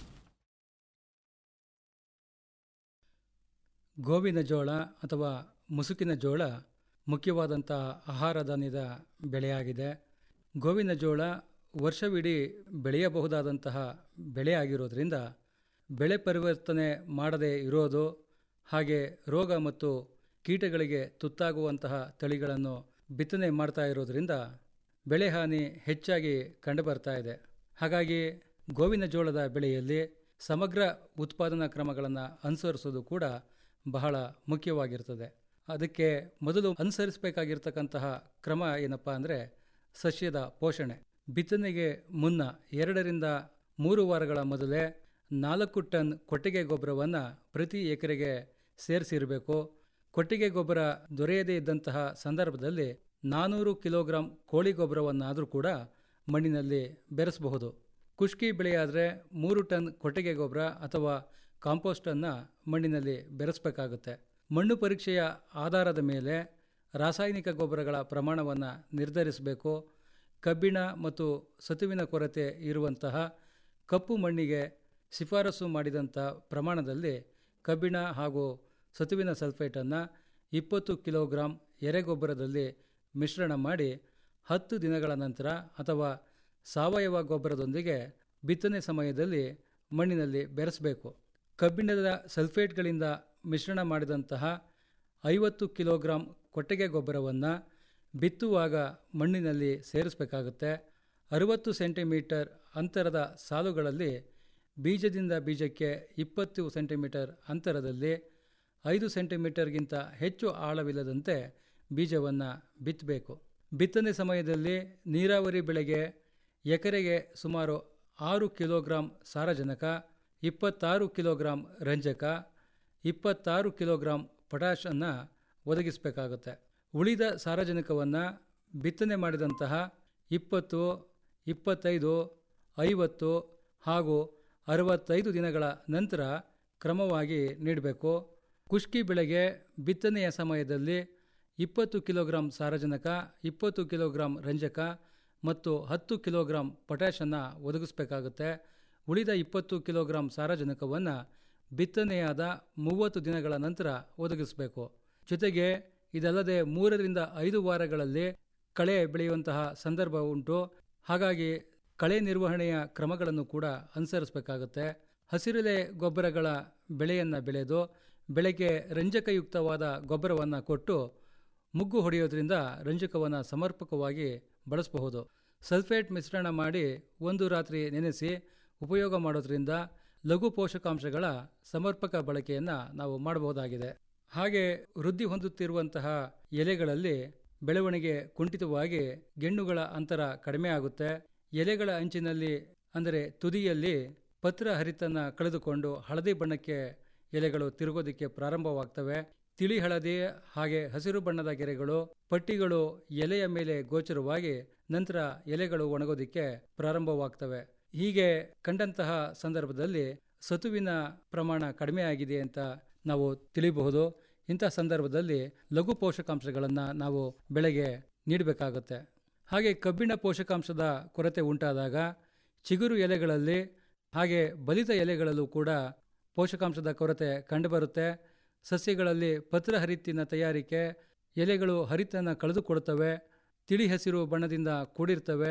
ಗೋವಿನ ಜೋಳ ಅಥವಾ ಮುಸುಕಿನ ಜೋಳ ಮುಖ್ಯವಾದಂಥ ಆಹಾರ ಧಾನ್ಯದ ಬೆಳೆಯಾಗಿದೆ ಗೋವಿನ ಜೋಳ ವರ್ಷವಿಡೀ ಬೆಳೆಯಬಹುದಾದಂತಹ ಬೆಳೆ ಆಗಿರೋದ್ರಿಂದ ಬೆಳೆ ಪರಿವರ್ತನೆ ಮಾಡದೇ ಇರೋದು ಹಾಗೆ ರೋಗ ಮತ್ತು ಕೀಟಗಳಿಗೆ ತುತ್ತಾಗುವಂತಹ ತಳಿಗಳನ್ನು ಬಿತ್ತನೆ ಮಾಡ್ತಾ ಇರೋದ್ರಿಂದ ಬೆಳೆ ಹಾನಿ ಹೆಚ್ಚಾಗಿ ಕಂಡುಬರ್ತಾ ಇದೆ ಹಾಗಾಗಿ ಗೋವಿನ ಜೋಳದ ಬೆಳೆಯಲ್ಲಿ ಸಮಗ್ರ ಉತ್ಪಾದನಾ ಕ್ರಮಗಳನ್ನು ಅನುಸರಿಸೋದು ಕೂಡ ಬಹಳ ಮುಖ್ಯವಾಗಿರ್ತದೆ ಅದಕ್ಕೆ ಮೊದಲು ಅನುಸರಿಸಬೇಕಾಗಿರ್ತಕ್ಕಂತಹ ಕ್ರಮ ಏನಪ್ಪ ಅಂದರೆ ಸಸ್ಯದ ಪೋಷಣೆ ಬಿತ್ತನೆಗೆ ಮುನ್ನ ಎರಡರಿಂದ ಮೂರು ವಾರಗಳ ಮೊದಲೇ ನಾಲ್ಕು ಟನ್ ಕೊಟ್ಟಿಗೆ ಗೊಬ್ಬರವನ್ನು ಪ್ರತಿ ಎಕರೆಗೆ ಸೇರಿಸಿರಬೇಕು ಕೊಟ್ಟಿಗೆ ಗೊಬ್ಬರ ದೊರೆಯದೇ ಇದ್ದಂತಹ ಸಂದರ್ಭದಲ್ಲಿ ನಾನೂರು ಕಿಲೋಗ್ರಾಂ ಕೋಳಿ ಗೊಬ್ಬರವನ್ನಾದರೂ ಕೂಡ ಮಣ್ಣಿನಲ್ಲಿ ಬೆರೆಸಬಹುದು ಕುಷ್ಕಿ ಬೆಳೆಯಾದರೆ ಮೂರು ಟನ್ ಕೊಟ್ಟಿಗೆ ಗೊಬ್ಬರ ಅಥವಾ ಕಾಂಪೋಸ್ಟನ್ನು ಮಣ್ಣಿನಲ್ಲಿ ಬೆರೆಸಬೇಕಾಗುತ್ತೆ ಮಣ್ಣು ಪರೀಕ್ಷೆಯ ಆಧಾರದ ಮೇಲೆ ರಾಸಾಯನಿಕ ಗೊಬ್ಬರಗಳ ಪ್ರಮಾಣವನ್ನು ನಿರ್ಧರಿಸಬೇಕು ಕಬ್ಬಿಣ ಮತ್ತು ಸತುವಿನ ಕೊರತೆ ಇರುವಂತಹ ಕಪ್ಪು ಮಣ್ಣಿಗೆ ಶಿಫಾರಸು ಮಾಡಿದಂಥ ಪ್ರಮಾಣದಲ್ಲಿ ಕಬ್ಬಿಣ ಹಾಗೂ ಸತುವಿನ ಸಲ್ಫೇಟನ್ನು ಇಪ್ಪತ್ತು ಕಿಲೋಗ್ರಾಂ ಎರೆಗೊಬ್ಬರದಲ್ಲಿ ಮಿಶ್ರಣ ಮಾಡಿ ಹತ್ತು ದಿನಗಳ ನಂತರ ಅಥವಾ ಸಾವಯವ ಗೊಬ್ಬರದೊಂದಿಗೆ ಬಿತ್ತನೆ ಸಮಯದಲ್ಲಿ ಮಣ್ಣಿನಲ್ಲಿ ಬೆರೆಸಬೇಕು ಕಬ್ಬಿಣದ ಸಲ್ಫೇಟ್ಗಳಿಂದ ಮಿಶ್ರಣ ಮಾಡಿದಂತಹ ಐವತ್ತು ಕಿಲೋಗ್ರಾಂ ಕೊಟ್ಟಿಗೆ ಗೊಬ್ಬರವನ್ನು ಬಿತ್ತುವಾಗ ಮಣ್ಣಿನಲ್ಲಿ ಸೇರಿಸಬೇಕಾಗುತ್ತೆ ಅರುವತ್ತು ಸೆಂಟಿಮೀಟರ್ ಅಂತರದ ಸಾಲುಗಳಲ್ಲಿ ಬೀಜದಿಂದ ಬೀಜಕ್ಕೆ ಇಪ್ಪತ್ತು ಸೆಂಟಿಮೀಟರ್ ಅಂತರದಲ್ಲಿ ಐದು ಸೆಂಟಿಮೀಟರ್ಗಿಂತ ಹೆಚ್ಚು ಆಳವಿಲ್ಲದಂತೆ ಬೀಜವನ್ನು ಬಿತ್ತಬೇಕು ಬಿತ್ತನೆ ಸಮಯದಲ್ಲಿ ನೀರಾವರಿ ಬೆಳೆಗೆ ಎಕರೆಗೆ ಸುಮಾರು ಆರು ಕಿಲೋಗ್ರಾಂ ಸಾರಜನಕ ಇಪ್ಪತ್ತಾರು ಕಿಲೋಗ್ರಾಂ ರಂಜಕ ಇಪ್ಪತ್ತಾರು ಕಿಲೋಗ್ರಾಂ ಪೊಟ್ಯಾಷನ್ನು ಒದಗಿಸಬೇಕಾಗುತ್ತೆ ಉಳಿದ ಸಾರಜನಕವನ್ನು ಬಿತ್ತನೆ ಮಾಡಿದಂತಹ ಇಪ್ಪತ್ತು ಇಪ್ಪತ್ತೈದು ಐವತ್ತು ಹಾಗೂ ಅರವತ್ತೈದು ದಿನಗಳ ನಂತರ ಕ್ರಮವಾಗಿ ನೀಡಬೇಕು ಕುಷ್ಕಿ ಬೆಳೆಗೆ ಬಿತ್ತನೆಯ ಸಮಯದಲ್ಲಿ ಇಪ್ಪತ್ತು ಕಿಲೋಗ್ರಾಂ ಸಾರಜನಕ ಇಪ್ಪತ್ತು ಕಿಲೋಗ್ರಾಂ ರಂಜಕ ಮತ್ತು ಹತ್ತು ಕಿಲೋಗ್ರಾಂ ಪೊಟ್ಯಾಷನ್ನು ಒದಗಿಸಬೇಕಾಗುತ್ತೆ ಉಳಿದ ಇಪ್ಪತ್ತು ಕಿಲೋಗ್ರಾಂ ಸಾರಜನಕವನ್ನು ಬಿತ್ತನೆಯಾದ ಮೂವತ್ತು ದಿನಗಳ ನಂತರ ಒದಗಿಸಬೇಕು ಜೊತೆಗೆ ಇದಲ್ಲದೆ ಮೂರರಿಂದ ಐದು ವಾರಗಳಲ್ಲಿ ಕಳೆ ಬೆಳೆಯುವಂತಹ ಸಂದರ್ಭ ಉಂಟು ಹಾಗಾಗಿ ಕಳೆ ನಿರ್ವಹಣೆಯ ಕ್ರಮಗಳನ್ನು ಕೂಡ ಅನುಸರಿಸಬೇಕಾಗುತ್ತೆ ಹಸಿರೆಲೆ ಗೊಬ್ಬರಗಳ ಬೆಳೆಯನ್ನು ಬೆಳೆದು ಬೆಳೆಗೆ ರಂಜಕಯುಕ್ತವಾದ ಗೊಬ್ಬರವನ್ನು ಕೊಟ್ಟು ಮುಗ್ಗು ಹೊಡೆಯೋದ್ರಿಂದ ರಂಜಕವನ್ನು ಸಮರ್ಪಕವಾಗಿ ಬಳಸಬಹುದು ಸಲ್ಫೇಟ್ ಮಿಶ್ರಣ ಮಾಡಿ ಒಂದು ರಾತ್ರಿ ನೆನೆಸಿ ಉಪಯೋಗ ಮಾಡೋದ್ರಿಂದ ಲಘು ಪೋಷಕಾಂಶಗಳ ಸಮರ್ಪಕ ಬಳಕೆಯನ್ನು ನಾವು ಮಾಡಬಹುದಾಗಿದೆ ಹಾಗೆ ವೃದ್ಧಿ ಹೊಂದುತ್ತಿರುವಂತಹ ಎಲೆಗಳಲ್ಲಿ ಬೆಳವಣಿಗೆ ಕುಂಠಿತವಾಗಿ ಗೆಣ್ಣುಗಳ ಅಂತರ ಕಡಿಮೆ ಆಗುತ್ತೆ ಎಲೆಗಳ ಅಂಚಿನಲ್ಲಿ ಅಂದರೆ ತುದಿಯಲ್ಲಿ ಪತ್ರ ಹರಿತನ್ನು ಕಳೆದುಕೊಂಡು ಹಳದಿ ಬಣ್ಣಕ್ಕೆ ಎಲೆಗಳು ತಿರುಗೋದಕ್ಕೆ ಪ್ರಾರಂಭವಾಗ್ತವೆ ತಿಳಿ ಹಳದಿ ಹಾಗೆ ಹಸಿರು ಬಣ್ಣದ ಗೆರೆಗಳು ಪಟ್ಟಿಗಳು ಎಲೆಯ ಮೇಲೆ ಗೋಚರವಾಗಿ ನಂತರ ಎಲೆಗಳು ಒಣಗೋದಿಕ್ಕೆ ಪ್ರಾರಂಭವಾಗ್ತವೆ ಹೀಗೆ ಕಂಡಂತಹ ಸಂದರ್ಭದಲ್ಲಿ ಸತುವಿನ ಪ್ರಮಾಣ ಕಡಿಮೆ ಆಗಿದೆ ಅಂತ ನಾವು ತಿಳಿಬಹುದು ಇಂಥ ಸಂದರ್ಭದಲ್ಲಿ ಲಘು ಪೋಷಕಾಂಶಗಳನ್ನು ನಾವು ಬೆಳೆಗೆ ನೀಡಬೇಕಾಗುತ್ತೆ ಹಾಗೆ ಕಬ್ಬಿಣ ಪೋಷಕಾಂಶದ ಕೊರತೆ ಉಂಟಾದಾಗ ಚಿಗುರು ಎಲೆಗಳಲ್ಲಿ ಹಾಗೆ ಬಲಿತ ಎಲೆಗಳಲ್ಲೂ ಕೂಡ ಪೋಷಕಾಂಶದ ಕೊರತೆ ಕಂಡುಬರುತ್ತೆ ಸಸ್ಯಗಳಲ್ಲಿ ಪತ್ರ ಹರಿತ್ತಿನ ತಯಾರಿಕೆ ಎಲೆಗಳು ಹರಿತನ್ನು ಕಳೆದುಕೊಡುತ್ತವೆ ತಿಳಿ ಹಸಿರು ಬಣ್ಣದಿಂದ ಕೂಡಿರ್ತವೆ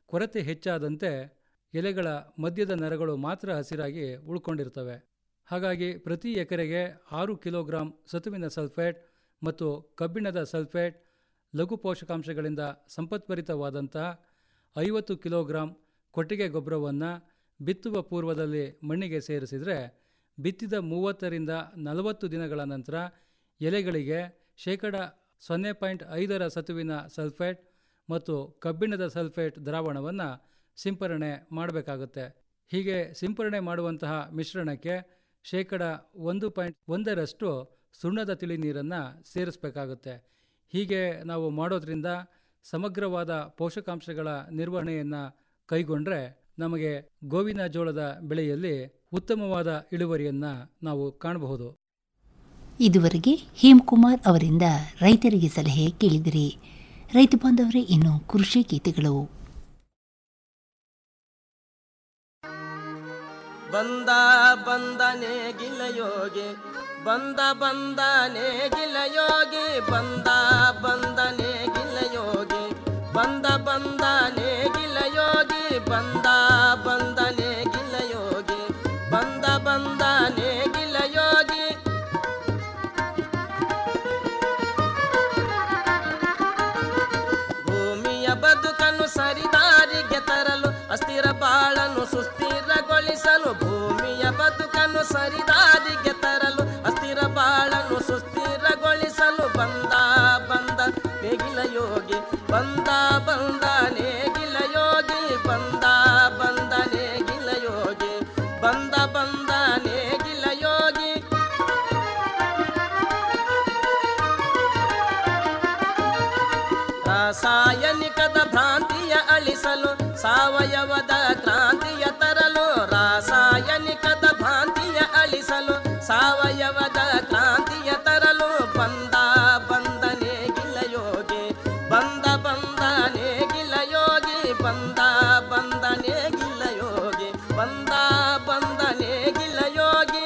ಕೊರತೆ ಹೆಚ್ಚಾದಂತೆ ಎಲೆಗಳ ಮಧ್ಯದ ನರಗಳು ಮಾತ್ರ ಹಸಿರಾಗಿ ಉಳ್ಕೊಂಡಿರ್ತವೆ ಹಾಗಾಗಿ ಪ್ರತಿ ಎಕರೆಗೆ ಆರು ಕಿಲೋಗ್ರಾಂ ಸತುವಿನ ಸಲ್ಫೇಟ್ ಮತ್ತು ಕಬ್ಬಿಣದ ಸಲ್ಫೇಟ್ ಲಘು ಪೋಷಕಾಂಶಗಳಿಂದ ಸಂಪತ್ಭರಿತವಾದಂತಹ ಐವತ್ತು ಕಿಲೋಗ್ರಾಂ ಕೊಟ್ಟಿಗೆ ಗೊಬ್ಬರವನ್ನು ಬಿತ್ತುವ ಪೂರ್ವದಲ್ಲಿ ಮಣ್ಣಿಗೆ ಸೇರಿಸಿದರೆ ಬಿತ್ತಿದ ಮೂವತ್ತರಿಂದ ನಲವತ್ತು ದಿನಗಳ ನಂತರ ಎಲೆಗಳಿಗೆ ಶೇಕಡ ಸೊನ್ನೆ ಪಾಯಿಂಟ್ ಐದರ ಸತುವಿನ ಸಲ್ಫೇಟ್ ಮತ್ತು ಕಬ್ಬಿಣದ ಸಲ್ಫೇಟ್ ದ್ರಾವಣವನ್ನು ಸಿಂಪರಣೆ ಮಾಡಬೇಕಾಗುತ್ತೆ ಹೀಗೆ ಸಿಂಪರಣೆ ಮಾಡುವಂತಹ ಮಿಶ್ರಣಕ್ಕೆ ಶೇಕಡ ಒಂದು ಪಾಯಿಂಟ್ ಒಂದರಷ್ಟು ಸುಣ್ಣದ ತಿಳಿ ನೀರನ್ನು ಸೇರಿಸಬೇಕಾಗುತ್ತೆ ಹೀಗೆ ನಾವು ಮಾಡೋದ್ರಿಂದ ಸಮಗ್ರವಾದ ಪೋಷಕಾಂಶಗಳ ನಿರ್ವಹಣೆಯನ್ನು ಕೈಗೊಂಡ್ರೆ ನಮಗೆ ಗೋವಿನ ಜೋಳದ ಬೆಳೆಯಲ್ಲಿ ಉತ್ತಮವಾದ ಇಳುವರಿಯನ್ನು ನಾವು ಕಾಣಬಹುದು ಇದುವರೆಗೆ ಹೇಮಕುಮಾರ್ ಅವರಿಂದ ರೈತರಿಗೆ ಸಲಹೆ ಕೇಳಿದಿರಿ ರೈತ ಬಾಂಧವರೇ ಇನ್ನು ಕೃಷಿ ಗೀತೆಗಳು ಬಂದ ಬಂದನೆ ಗಿಲಯೋಗಿ ಬಂದ ಬಂದನೆ ಗಿಲಯೋಗಿ ಬಂದ ಬಂದನೆ ಗಿಲಯೋಗಿ ಬಂದ ಬಂದನೆ ಗಿಲಯೋಗಿ ಬಂದ ಬಂದನೆ ಗಿಲಯೋಗಿ ಬಂದ ಬಂದನೆ ಗಿಲಯೋಗಿ ಭೂಮಿಯ ಬದುಕನ್ನು ಸರಿದಾರಿಗೆ ತರಲು ಅಸ್ಥಿರ ಬಾಳನ್ನು ಸುಸ್ಥಿರಗೊಳಿಸಲು ಭೂಮಿಯ ಬದುಕನ್ನು ಸರಿದಾರಿಗೆ ತರಲು ಅಸ್ಥಿರ ಬಾಳನ್ನು ಸುಸ್ಥಿರಗೊಳಿಸಲು ಬಂದ ಬಂದ ನೇಗಿಲ ಯೋಗಿ ಬಂದ ಬಂದ ನೇಗಿಲ ಯೋಗಿ ಬಂದ ಬಂದ ನೇಗಿಲ ಯೋಗಿ ಬಂದ ಬಂದ ನೇಗಿಲ ಯೋಗಿ ರಾಸಾಯನಿಕದ ಭ್ರಾಂತಿಯ ಅಳಿಸಲು ಸಾವಯವದ ಕ್ರಾಂತಿಯ ತರಲು ರಾಸಾಯನಿಕದ ಭ್ರಾಂತಿಯ ಅಳಿಸಲು ಸಾವಯವದ ಕ್ರಾಂತಿಯ ತರಲು ಬಂದ ಬಂದನೆ ಗಿಲಯೋಗಿ ಬಂದ ಬಂದನೆ ಗಿಲಯೋಗಿ ಬಂದ ಬಂದನೆ ಗಿಲಯೋಗಿ ಬಂದ ಬಂದನೆ ಗಿಲಯೋಗಿ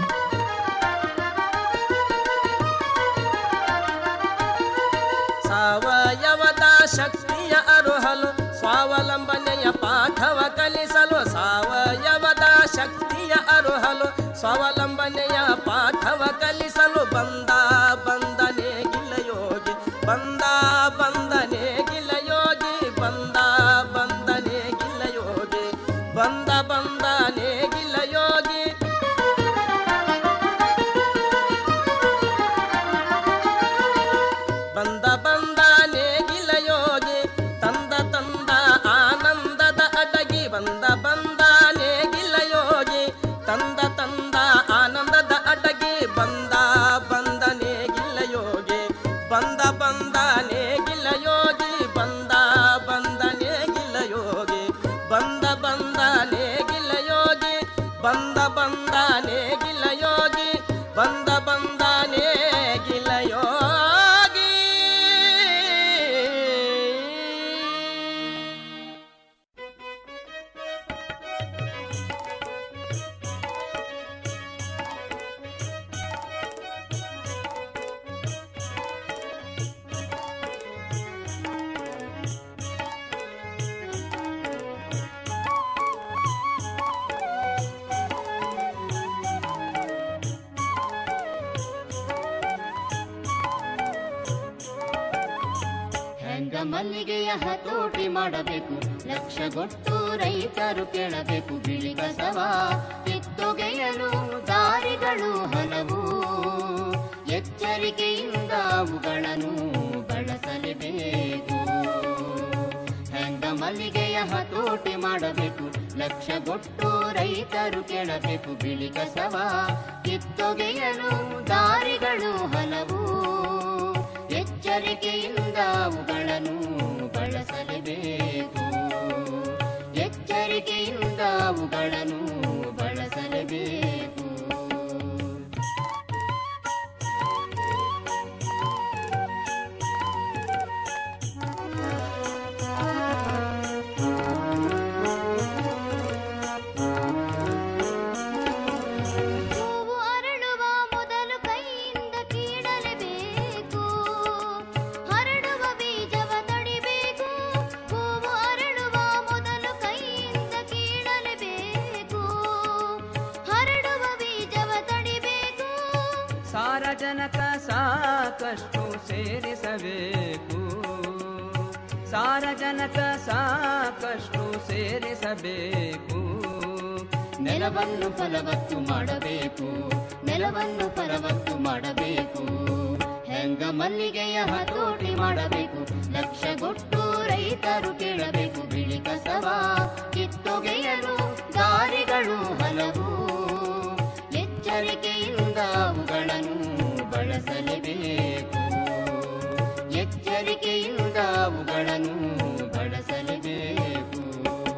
ಸಾವಯವದ ಶಕ್ತಿಯ ಅರುಹಲು ಸ್ವಾವಲಂಬನೆಯ ಪಾಠವ ಕಲಿಸಲು ಸಾವಯವದ ಶಕ್ತಿಯ ಅರುಹಲು ಸ್ವಾವಲಂಬನೆಯ ಪಾಠವ ಕಲಿಸಲು ಬಂದ ಬಂದನೆ ಗಿಲಯೋಗಿ ಬಂದ ಬಂದನೆ ಗಿಲಯೋಗಿ ಬಂದ ಬಂದನೆ ಗಿಲಯೋಗಿ ಬಂದ ಬಂದನೆ ಗಿಲಯೋಗಿ ಬಂದ ಬಂದ ನೇಗಿಲ ಯೋಗಿ ತಂದ ತಂದ ಆನಂದದ ಅಡಗಿ ಬಂದ ಬಂದ ನೇಗಿಲ ಯೋಗಿ ತಂದ ತಂದ ಆನಂದದ ಅಡಗಿ ಬಂದ ಬಂದ ನೇಗಿಲ ಯೋಗಿ ಬಂದ ಬಂದ ನೇಗಿಲ ಯೋಗಿ ಬಂದ ಬಂದ ನೇಗಿಲ ಯೋಗಿ ಬಂದ ಬಂದ ನೇಗಿಲ ಯೋಗಿ ಬಂದ ಬಂದ ನೇಗಿಲ ಯೋಗಿ ಬಂದ ಬಂದ ನೇಗಿಲ ಯೋಗಿ ಹೆಂಗ ಮಲ್ಲಿಗೆಯ ಹತೋಟಿ ಮಾಡಬೇಕು ಲಕ್ಷಗೊಟ್ಟು ರೈತರು ಕೇಳಬೇಕು ಬಿಳಿ ಕಸವ ಕಿತ್ತೊಗೆಯಲು ದಾರಿಗಳು ಹಲವು ಎಚ್ಚರಿಕೆಯಿಂದ ಅವುಗಳನ್ನು ಬಳಸಲೇಬೇಕು ಹೆಂಗ ಮಲ್ಲಿಗೆಯ ಹತೋಟಿ ಮಾಡಬೇಕು ಲಕ್ಷಗೊಟ್ಟು ರೈತರು ಕೇಳಬೇಕು ಬಿಳಿ ಕಸವ ಕಿತ್ತೊಗೆಯಲು ದಾರಿಗಳು ಹಲವು ಎಚ್ಚರಿಕೆಯಿಂದ ಅವುಗಳನ್ನು ಬಳಸಲೇಬೇಕು ಎಚ್ಚರಿಕೆಯಿಂದ ಅವುಗಳನ್ನು ಬಳಸಲೇಬೇಕು ಹೂವು ಅರಳುವ ಮೊದಲು ಕೈಯಿಂದ ಕೀಳಲೇಬೇಕು ಹರಡುವ ಬೀಜವ ತಡಿಬೇಕು ಹೂವು ಅರಳುವ ಸಾಕಷ್ಟು ಸೇರಿಸಬೇಕು ಸಾರಜನಕ ಸಾಕಷ್ಟು ಸೇರಿಸಬೇಕು ನೆಲವನ್ನು ಫಲವತ್ತು ಮಾಡಬೇಕು ನೆಲವನ್ನು ಫಲವತ್ತು ಮಾಡಬೇಕು ಹೆಂಗ ಮಲ್ಲಿಗೆಯ ಹತೋಟಿ ಮಾಡಬೇಕು ಲಕ್ಷಗೊಟ್ಟು ರೈತರು ಕೇಳಬೇಕು ಬಿಳಿ ಕಸವ ಕಿತ್ತೊಗೆಯಲು ದಾರಿಗಳು ಹಲವು ಎಚ್ಚರಿಕೆಯಿಂದ ಅವುಗಳನ್ನು ಬಳಸಲೇಬೇಕು ಎಚ್ಚರಿಕೆಯಿಂದ ಅವುಗಳನ್ನು ಬಳಸಲೇಬೇಕು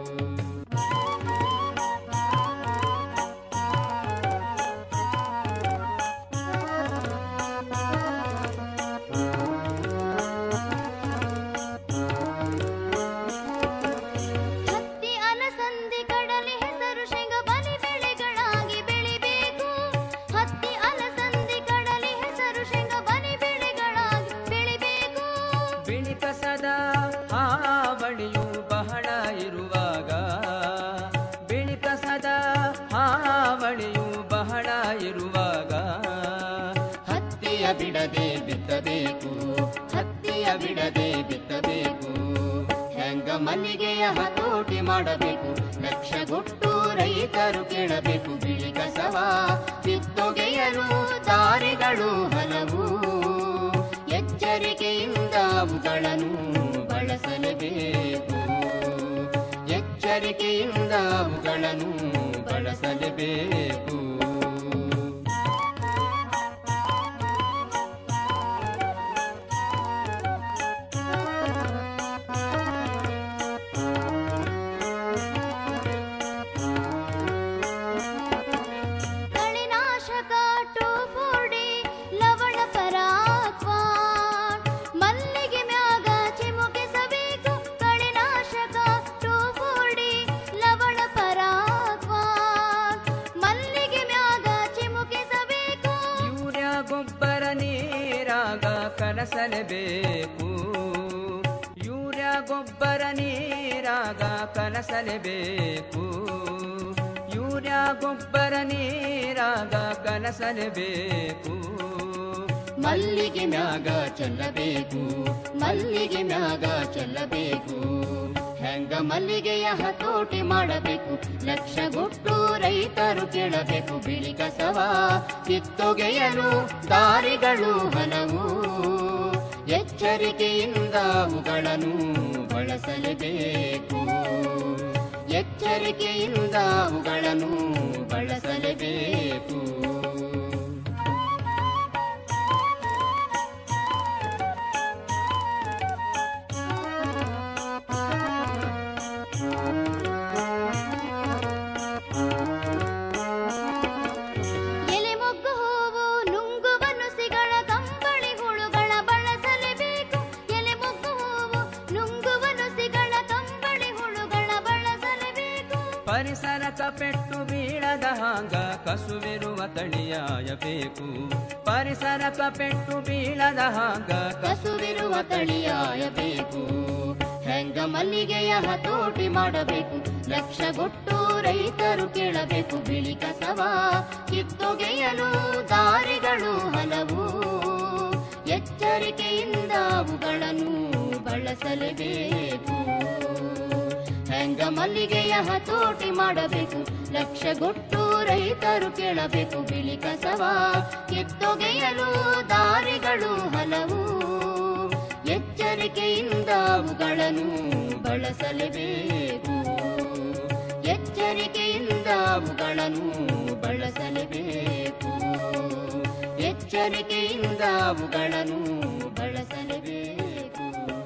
ಹತ್ತಿ ಅಲಸಂದಿ ಕಡಲೆ ಹೆಸರು ಶೇಂಗ ಬಲಿ ಬೆಳೆಗಳಾಗಿ ಬೆಳಿಬೇಕು ಹತ್ತಿ ಅಲಸಂದಿ ಕಡಲೆ ಹೆಸರು ಶೇಂಗ ಬಲಿ ಬೆಳೆಗಳಾಗಿ ಬೆಳಿಬೇಕು ಬಿಳಿ ಕಸದ ಹಾವಳಿಯು ಬಹಳ ಇರುವಾಗ ಬಿಳಿ ಕಸದ ಹಾವಳಿಯು ಬಹಳ ಇರುವಾಗ ಹತ್ತಿಯ ಬಿಡದೆ ಬಿತ್ತಬೇಕು ಹತ್ತಿಯ ಬಿಡದೆ ಬಿತ್ತಬೇಕು ಹೆಂಗ ಮಲ್ಲಿಗೆಯ ಹತೋಟಿ ಮಾಡಬೇಕು ಲಕ್ಷಗೊಟ್ಟು ರೈತರು ಕೇಳಬೇಕು ಬಿಳಿ ಕಸವ ಕಿತ್ತೊಗೆಯಲು ದಾರಿಗಳು ಹಲವು ಎಚ್ಚರಿಕೆಯಿಂದ ಅವುಗಳನ್ನು ಬಳಸಲೇಬೇಕು ಎಚ್ಚರಿಕೆಯಿಂದ ಅವುಗಳನ್ನು ಬಳಸಲೇಬೇಕು ಕಳೆನಾಶಕ ಟೋಫೋಡಿ ಲವಣ ಪರಾಕ್ವಾ ಮಲ್ಲಿಗೆ ಮ್ಯಾಗ ಚಿಮುಕಿಸಬೇಕು ಕಳೆನಾಶಕ ಟೋಫೋಡಿ ಲವಣ ಪರಾಕ್ವಾ ಮಲ್ಲಿಗೆ ಮ್ಯಾಗ ಚಿಮುಕಿಸಬೇಕು ಯೂರಿಯಾ ಗೊಬ್ಬರ ನೀರಾಗ ಕಲಸಲೇಬೇಕು ಯೂರಿಯಾ ಗೊಬ್ಬರ ನೀರಾಗ ಕಲಸಲೇಬೇಕು ಯೂರಿಯಾ ಗೊಬ್ಬರ ನೀರಾಗ ಕಲಸಲೇಬೇಕು ಮಲ್ಲಿಗೆ ಮ್ಯಾಗ ಚೆಲ್ಲಬೇಕು ಮಲ್ಲಿಗೆ ಮ್ಯಾಗ ಚೆಲ್ಲಬೇಕು ಹೆಂಗ ಮಲ್ಲಿಗೆಯ ಹತೋಟಿ ಮಾಡಬೇಕು ಲಕ್ಷಗೊಟ್ಟು ರೈತರು ಕೇಳಬೇಕು ಬಿಳಿ ಕಸವ ಕಿತ್ತೊಗೆಯಲು ದಾರಿಗಳು ಹಲವು ಎಚ್ಚರಿಕೆಯಿಂದ ಅವುಗಳನ್ನು ಬಳಸಲೇಬೇಕು ಎಚ್ಚರಿಕೆಯಿಂದ ಅವುಗಳನ್ನು ಬಳಸಲೇಬೇಕು ಎಲೆ ಮೊಗ್ಗು ಹೂವು ನುಂಗುವ ನುಸಿಗಳ ಕಂಬಳಿ ಹುಳುಗಳ ಬಳಸಲೇಬೇಕು ಎಲೆ ಮೊಗ್ಗು ಹೂವು ನುಂಗುವ ನುಸಿಗಳ ಕಂಬಳಿ ಹುಳುಗಳ ಬಳಸಲೇಬೇಕು ಪರಿಸರಕ ಪೆಟ್ಟು ಬೀಳದ ಹಾಂಗ ಕಸುವಿರುವ ತಳಿಯಾಯಬೇಕು ಪರಿಸರಕ ಪೆಟ್ಟು ಬೀಳದ ಹಾಂಗ ಕಸುವಿರುವ ತಳಿಯಾಯಬೇಕು ಹೆಂಗ ಮಲ್ಲಿಗೆಯ ಹತೋಟಿ ಮಾಡಬೇಕು ಲಕ್ಷಗೊಟ್ಟು ರೈತರು ಕೇಳಬೇಕು ಬಿಳಿ ಕಸವ ಕಿತ್ತೊಗೆಯಲು ದಾರಿಗಳು ಹಲವು ಎಚ್ಚರಿಕೆಯಿಂದ ಅವುಗಳನ್ನು ಬಳಸಲೇಬೇಕು ಹೆಂಗ ಮಲ್ಲಿಗೆಯ ಹತೋಟಿ ಮಾಡಬೇಕು ಲಕ್ಷಗೊಟ್ಟು ರೈತರು ಕೇಳಬೇಕು ಬಿಳಿ ಕಸವ ಕಿತ್ತೊಗೆಯಲು ದಾರಿಗಳು ಹಲವು ಎಚ್ಚರಿಕೆಯಿಂದ ಅವುಗಳನ್ನು ಬಳಸಲೇಬೇಕು ಎಚ್ಚರಿಕೆಯಿಂದ ಅವುಗಳನ್ನು ಬಳಸಲೇಬೇಕು ಎಚ್ಚರಿಕೆಯಿಂದ ಅವುಗಳನ್ನು ಬಳಸಲೇಬೇಕು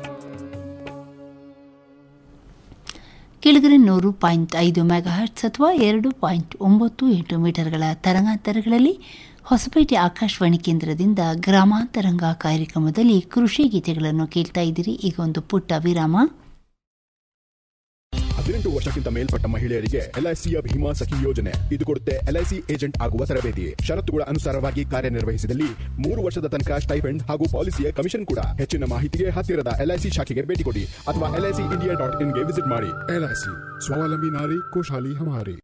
ಕೆಳಗರೆ ನೂರು ಪಾಯಿಂಟ್ ಐದು ಮೆಗಾಹರ್ಟ್ಸ್ ಅಥವಾ ಎರಡು ಪಾಯಿಂಟ್ ಒಂಬತ್ತು ಎಂಟು ಮೀಟರ್ಗಳ ತರಂಗಾಂತರಗಳಲ್ಲಿ ಹೊಸಪೇಟೆ ಆಕಾಶವಾಣಿ ಕೇಂದ್ರದಿಂದ ಗ್ರಾಮಾಂತರಂಗ ಕಾರ್ಯಕ್ರಮದಲ್ಲಿ ಕೃಷಿ ಗೀತೆಗಳನ್ನು ಕೇಳ್ತಾ ಇದ್ದೀರಿ ಈಗ ಒಂದು ಪುಟ್ಟ ವಿರಾಮ ಹದಿನೆಂಟು ವರ್ಷಕ್ಕಿಂತ ಮೇಲ್ಪಟ್ಟ ಮಹಿಳೆಯರಿಗೆ ಎಲ್ಐಸಿಯ ಭೀಮಾ ಸಖಿ ಯೋಜನೆ ಇದು ಕೊಡುತ್ತೆ ಎಲ್ಐಸಿ ಏಜೆಂಟ್ ಆಗುವ ತರಬೇತಿ ಷರತ್ತುಗಳ ಅನುಸಾರವಾಗಿ ಕಾರ್ಯನಿರ್ವಹಿಸಿದಲ್ಲಿ ಮೂರು ವರ್ಷದ ತನಕ ಸ್ಟೈಫೆಂಡ್ ಹಾಗೂ ಪಾಲಿಸಿಯ ಕಮಿಷನ್ ಕೂಡ ಹೆಚ್ಚಿನ ಮಾಹಿತಿಗೆ ಹತ್ತಿರದ ಎಲ್ಐಸಿ ಶಾಖೆಗೆ ಭೇಟಿ ಕೊಡಿ ಅಥವಾ ಎಲ್ಐಸಿ ಇಂಡಿಯಾ ಡಾಟ್ ಇನ್ಗೆ ವಿಸಿಟ್ ಮಾಡಿ LIC Swavalambi Nari ಖುಷಾಲಿ ಹಮಾರಿ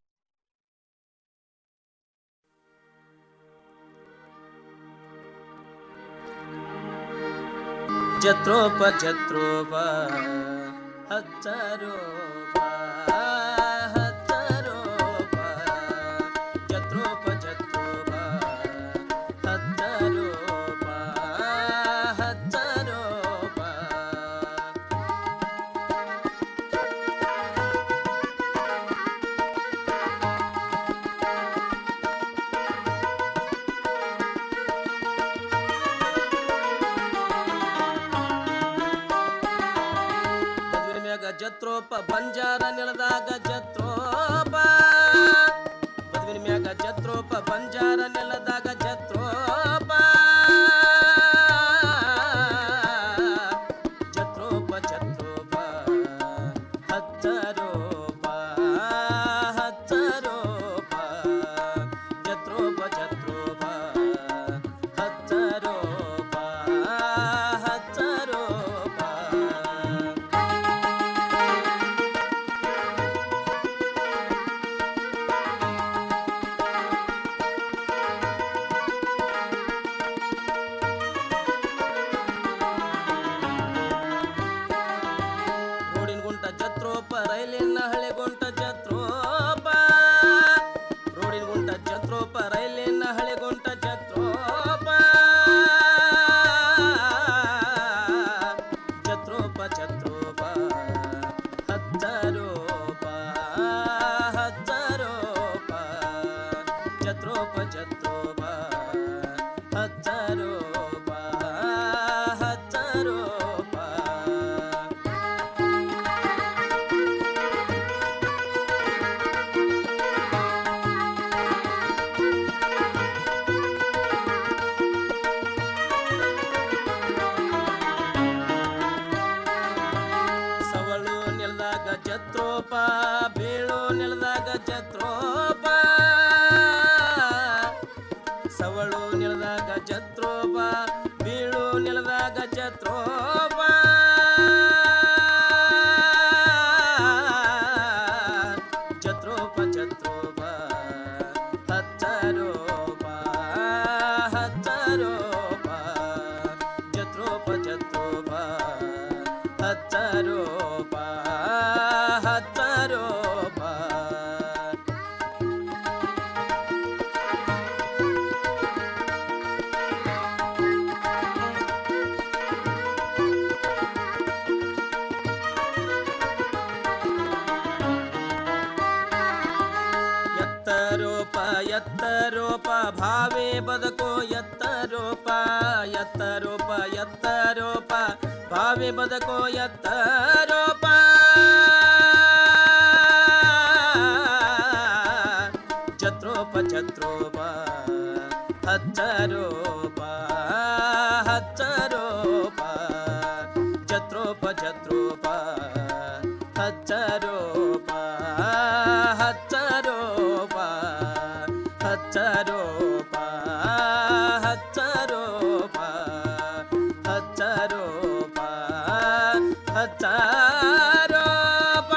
jatropha jatropha ಹಚ್ಚರೋಪ ಹಚ್ಚರೋಪ ಜತ್ರೋಪ ಜತ್ರೋಪ ಹಚ್ಚರೋಪ ಹಚ್ಚರೋಪ ಮದುವೆ ಮ್ಯಾಗ ಜತ್ರೋಪ ಬಂಜಾರ ನೆಲದಾಗ ಜತ್ರೋಪ ಮದುವೆ ಮ್ಯಾಗ ಜತ್ರೋಪ ಬಂಜಾರ ನೆಲದಾಗ ಜತ್ರೋಪ ಜತ್ರೋಪ ಜತ್ರೋಪ ಹಚ್ಚರೋಪ ಹಚ್ಚರೋಪ ಜತ್ರೋಪ ಜತ್ರೋಪ ಹಚ್ಚರೋಪ ಹಚ್ಚರೋಪ ರೋಡಿನ ಗುಂಟ ಜತ್ರೋಪ ರೈಲಿನ ಹಳೆ ಗುಂಟ ಜತ್ರೋಪ ರೋಡಿನ ಗುಂಟ ಜತ್ರೋಪ ರೈಲಿನ ಹಳೆ ಗುಂಟ ಜತ್ರೋಪ ಜತ್ರೋಪ ಜತ್ರೋಪ ಹಚ್ಚರೋಪ ಹಚ್ಚರೋಪ ಜತ್ರೋಪ ಜತ್ರೋಪ ಹಚ್ಚರೋಪ ಹಚ್ಚರೋಪ ಸವಳು ನೆಲದಾಗ ಜತ್ರೋಪ ಬೀಳು ನೆಲದಾಗ ಜತ್ರೋಪ ಸವಳು ನೆಲದಾಗ ಜತ್ರೋಪ ಬೀಳು ನೆಲದಾಗ ಜತ್ರೋಪ ಜತ್ರೋಪ ಜತ್ರೋಪ ಹಚ್ಚರೋಪ ಹಚ್ಚರೋಪ ಜತ್ರೋಪ ಜತ್ರೋಪ ಹಚ್ಚರೋಪ ಹಚ್ಚರೋಪ ಎತ್ತರೋಪ ಎತ್ತರೋಪ ಭಾವೇ ಬದುಕೋ ಎತ್ತರೋಪ ಎತ್ತರೋಪ ಎತ್ತರೋಪ ಭಾವೇ ಬದುಕೋ ಎತ್ತರೋಪ ಛತ್ರೋಪ ಛತ್ರೋಪ ಹಚ್ಚರೋಪ ಹಚ್ಚರೋಪ ಛತ್ರೋಪ ಛತ್ರೋಪ ಹಚ್ಚರೋಪ ಹಚ್ಚರೋಪ ಹಚ್ಚರೋಪ ಹಚ್ಚರೋಪ ಹಚ್ಚರೋಪ ಹಚ್ಚರೋಪ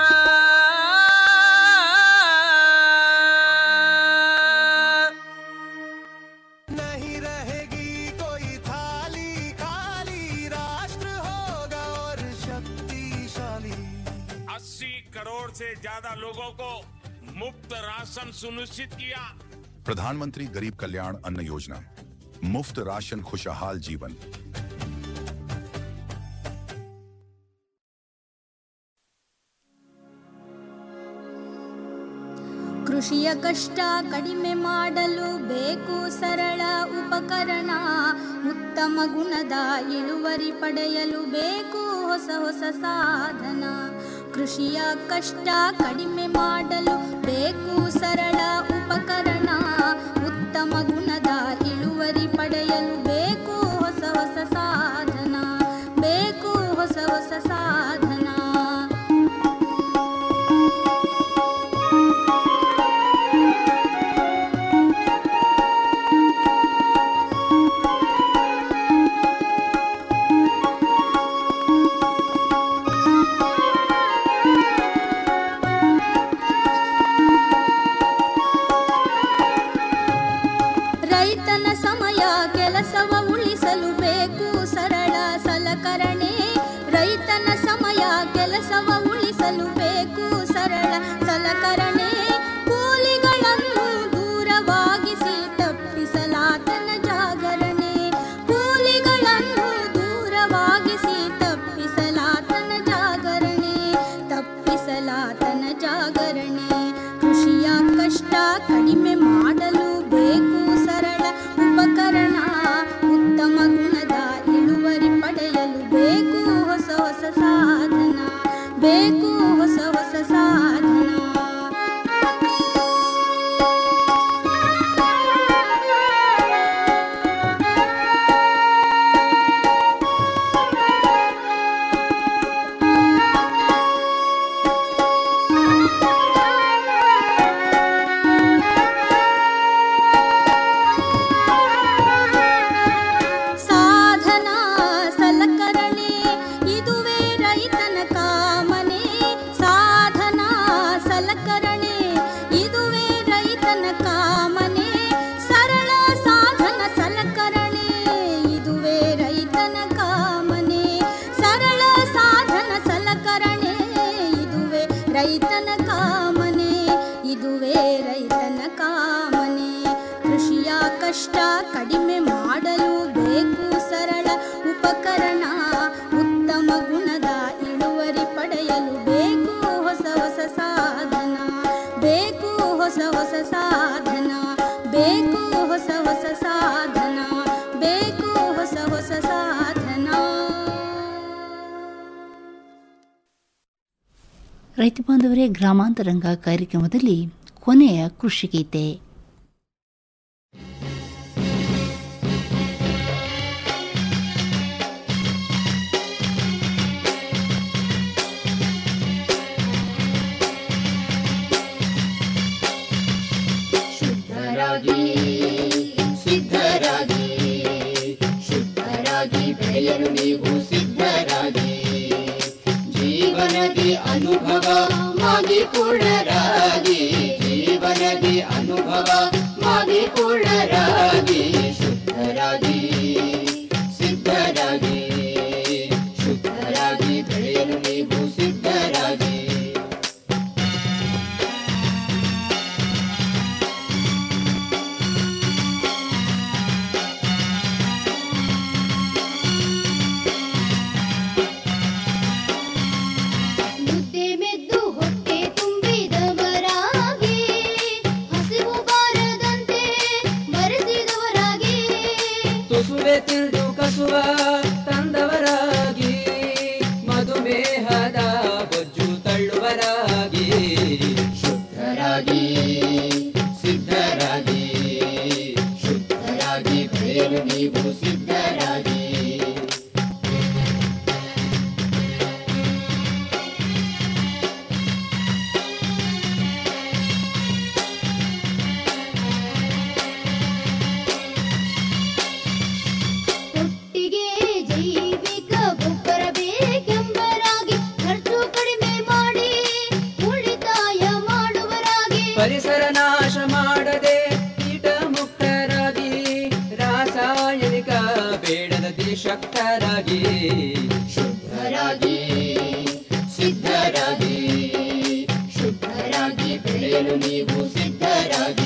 नहीं रहेगी कोई थाली खाली राष्ट्र होगा और शक्तिशाली अस्सी करोड़ से ज्यादा लोगों को मुफ्त राशन सुनिश्चित किया प्रधानमंत्री गरीब कल्याण अन्न योजना मुफ्त राशन खुशहाल जीवन ಕೃಷಿಯ ಕಷ್ಟ ಕಡಿಮೆ ಮಾಡಲು ಬೇಕು ಸರಳ ಉಪಕರಣ ಉತ್ತಮ ಗುಣದ ಇಳುವರಿ ಪಡೆಯಲು ಬೇಕು ಹೊಸ ಹೊಸ ಸಾಧನ ಕೃಷಿಯ ಕಷ್ಟ ಕಡಿಮೆ ಮಾಡಲು ಬೇಕು ಸರಳ ಉಪಕರಣ ಉತ್ತಮ ಗುಣದ ಇಳುವರಿ ಪಡೆಯಲು ಬೇಕು ಹೊಸ ಹೊಸ ಸಾಧನ ಬೇಕು ಹೊಸ ಹೊಸ ಸಾಧನ ಜಾಗರಣೆ ಕೃಷಿಯ ಕಷ್ಟ ಕಡಿಮೆ ಮಾಡಲು ಬೇಕು ಸರಳ ಉಪಕರಣ ಉತ್ತಮ ಗುಣದ ಇಳುವರಿ ಪಡೆಯಲು ಬೇಕು ಹೊಸ ಹೊಸ ಸಾಧನ ಬೇಕು ಹೊಸ ಹೊಸ ಸಾಧನ ಸಾಧನ ಸಲಕರಣೆ ಇದುವೇ ರೈತನ ಕಾಮನೆ ಸಾಧನ ಸಲಕರಣೆ ಇದುವೇ ರೈತನ ಕಾಮನೆ ಸರಳ ಸಾಧನ ಸಲಕರಣೆ ಇದುವೇ ರೈತನ ಕಾಮನೆ ಸರಳ ಸಾಧನ ಸಲಕರಣೆ ಇದುವೇ ರೈತನ ಕಾಮನೆ ಇದುವೇ ರೈತನ ಕಾಮನೆ ಕೃಷಿಯ ಕಷ್ಟ ಕಡಿಮೆ ಮಾಡಲು ಬೇಕು ಸರಳ ಉಪಕರಣ ಉತ್ತಮ ಗುಣದ ಇಳುವರಿ ಪಡೆಯಲು ಬೇಕು ಹೊಸ ಹೊಸ ಸಾಧನ ಬೇಕು ಹೊಸ ಹೊಸ ಸಾಧನ ಬೇಕು ಹೊಸ ಹೊಸ ಸಾಧನ ಬೇಕು ಹೊಸ ಹೊಸ ಸಾಧನ ರೈತ ಬಾಂಧವರೇ ಗ್ರಾಮಾಂತರಂಗ ಕಾರ್ಯಕ್ರಮದಲ್ಲಿ ಕೊನೆಯ ಕೃಷಿ ಗೀತೆ ಶುದ್ಧರಾಗಿ ಸಿದ್ಧರಾಗಿ ಶುದ್ಧರಾಗಿ ಬೆಳೆಯಲು ನೀವು ಸಿದ್ಧರಾಗಿ ಜೀವನದಿ ಅನುಭವ ಮಾಗಿ ಪೂರ್ಣರಾಗಿ ಜೀವನದಿ ಅನುಭವ ಮಾಗಿ ಪೂರ್ಣರಾಗಿ ಶುದ್ಧರಾಗಿ ಸಿದ್ಧರಾಗಿ ಶುದ್ಧರಾಗಿ ಬೆಳೆಯಲು ನೀವು ಸಿದ್ಧರಾಗಿ ಮುದ್ದೆ ಮೆದ್ದು ಹೊಟ್ಟೆ ತುಂಬಿದವರಾಗಿ ಹಸಿವು ಬಾರದಂತೆ ಬರೆಸಿದವರಾಗಿ ತುಸುವೆ ತಿಳಿದು ಕಸುವ ತಂದವರಾಗಿ ಮಧುಮೇಹದ ಬೊಜ್ಜು ತಳ್ಳುವರಾಗಿ ಶುದ್ಧರಾಗಿ ಸಿದ್ಧರಾಗಿ ಶುದ್ಧರಾಗಿ ಬೆಳೆಯಲು ನೀವು ಸಿದ್ಧರಾಗಿ ಒಟ್ಟಿಗೆ ಜೈವಿಕ ಗೊಬ್ಬರ ಬೇಕೆಂಬರಾಗಿ ಖರ್ಚು ಕಡಿಮೆ ಮಾಡಿ ಉಳಿತಾಯ ಮಾಡುವರಾಗಿ ಪರಿಸರ ನಾಶ ಮಾಡದೆ ಕೀಟ ಮುಕ್ತರಾಗಿ ರಾಸಾಯನಿಕ ಬೇಡದ ಶಕ್ತರಾಗಿ ಶುದ್ಧರಾಗಿ ಸಿದ್ಧರಾಗಿ ಶುದ್ಧರಾಗಿ ಬೆಳೆಯಲು ನೀವು ಸಿದ್ಧರಾಗಿ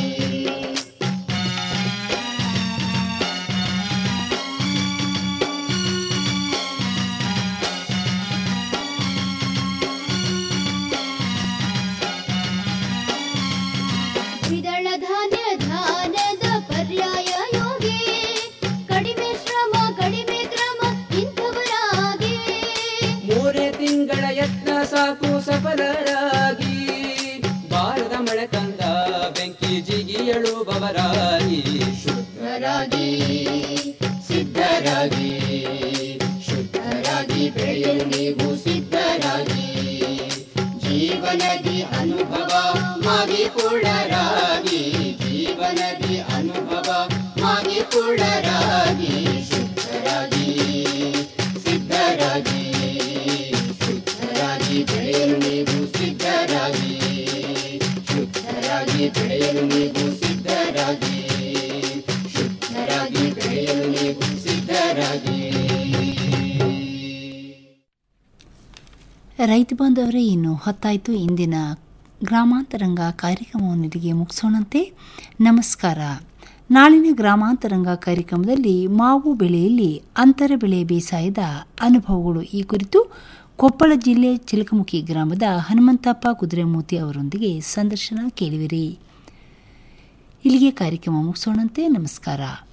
ದ್ವಿದಳ ಧಾನ್ಯ ಧಾನ್ಯದ ಪರ್ಯಾಯ ಯೋಗಿ ಕಡಿಮೆ ಶ್ರಮ ಕಡಿಮೆ ಕ್ರಮ ಇಂಥವರಾಗಿ ಮೂರೇ ತಿಂಗಳ ಯತ್ನ ಸಾಕು ಸಫಲರಾಗಿ ಬಾರದ ಮಳೆ ತಂದ ಬೆಂಕಿ ಜಿಗಿಯಳುವವರಾಗಿ ಶುದ್ಧರಾಗಿ ಸಿದ್ಧರಾಗಿ ಶುದ್ಧರಾಗಿ ಬೆಳೆಯಲು ನೀವು ಸಿದ್ಧರಾಗಿ ಜೀವನದಿ ಅನುಭವ ಮಾಗಿ ಪೂರ್ಣರಾಗಿ ಜೀವನದಿ ಅನುಭವ ಮಾಗಿ ಪೂರ್ಣರಾಗಿ ಶುದ್ಧರಾಗಿ ಸಿದ್ಧರಾಗಿ ಶುದ್ಧರಾಗಿ ಬೆಳೆಯಲು ನೀವು ಸಿದ್ಧರಾಗಿ ಶುದ್ಧರಾಗಿ ಬೆಳೆಯಲು ನೀವು ಸಿದ್ಧರಾಗಿ ಶುದ್ಧರಾಗಿ ಬೆಳೆಯಲು ನೀವು ಸಿದ್ಧರಾಗಿ ರೈತ ಬಾಂಧವರೇ ಇನ್ನು ಹೊತ್ತಾಯಿತು ಇಂದಿನ ಗ್ರಾಮಾಂತರಂಗ ಕಾರ್ಯಕ್ರಮವನ್ನು ಇಲ್ಲಿಗೆ ಮುಗಿಸೋಣಂತೆ ನಮಸ್ಕಾರ ನಾಳಿನ ಗ್ರಾಮಾಂತರಂಗ ಕಾರ್ಯಕ್ರಮದಲ್ಲಿ ಮಾವು ಬೆಳೆಯಲ್ಲಿ ಅಂತರ ಬೆಳೆ ಬೇಸಾಯದ ಅನುಭವಗಳು ಈ ಕುರಿತು ಕೊಪ್ಪಳ ಜಿಲ್ಲೆ ಚಿಲಕಮುಖಿ ಗ್ರಾಮದ ಹನುಮಂತಪ್ಪ ಕುದುರೆಮೂರ್ತಿ ಅವರೊಂದಿಗೆ ಸಂದರ್ಶನ ಕೇಳುವಿರಿ ಇಲ್ಲಿಗೆ ಕಾರ್ಯಕ್ರಮ ಮುಗಿಸೋಣಂತೆ ನಮಸ್ಕಾರ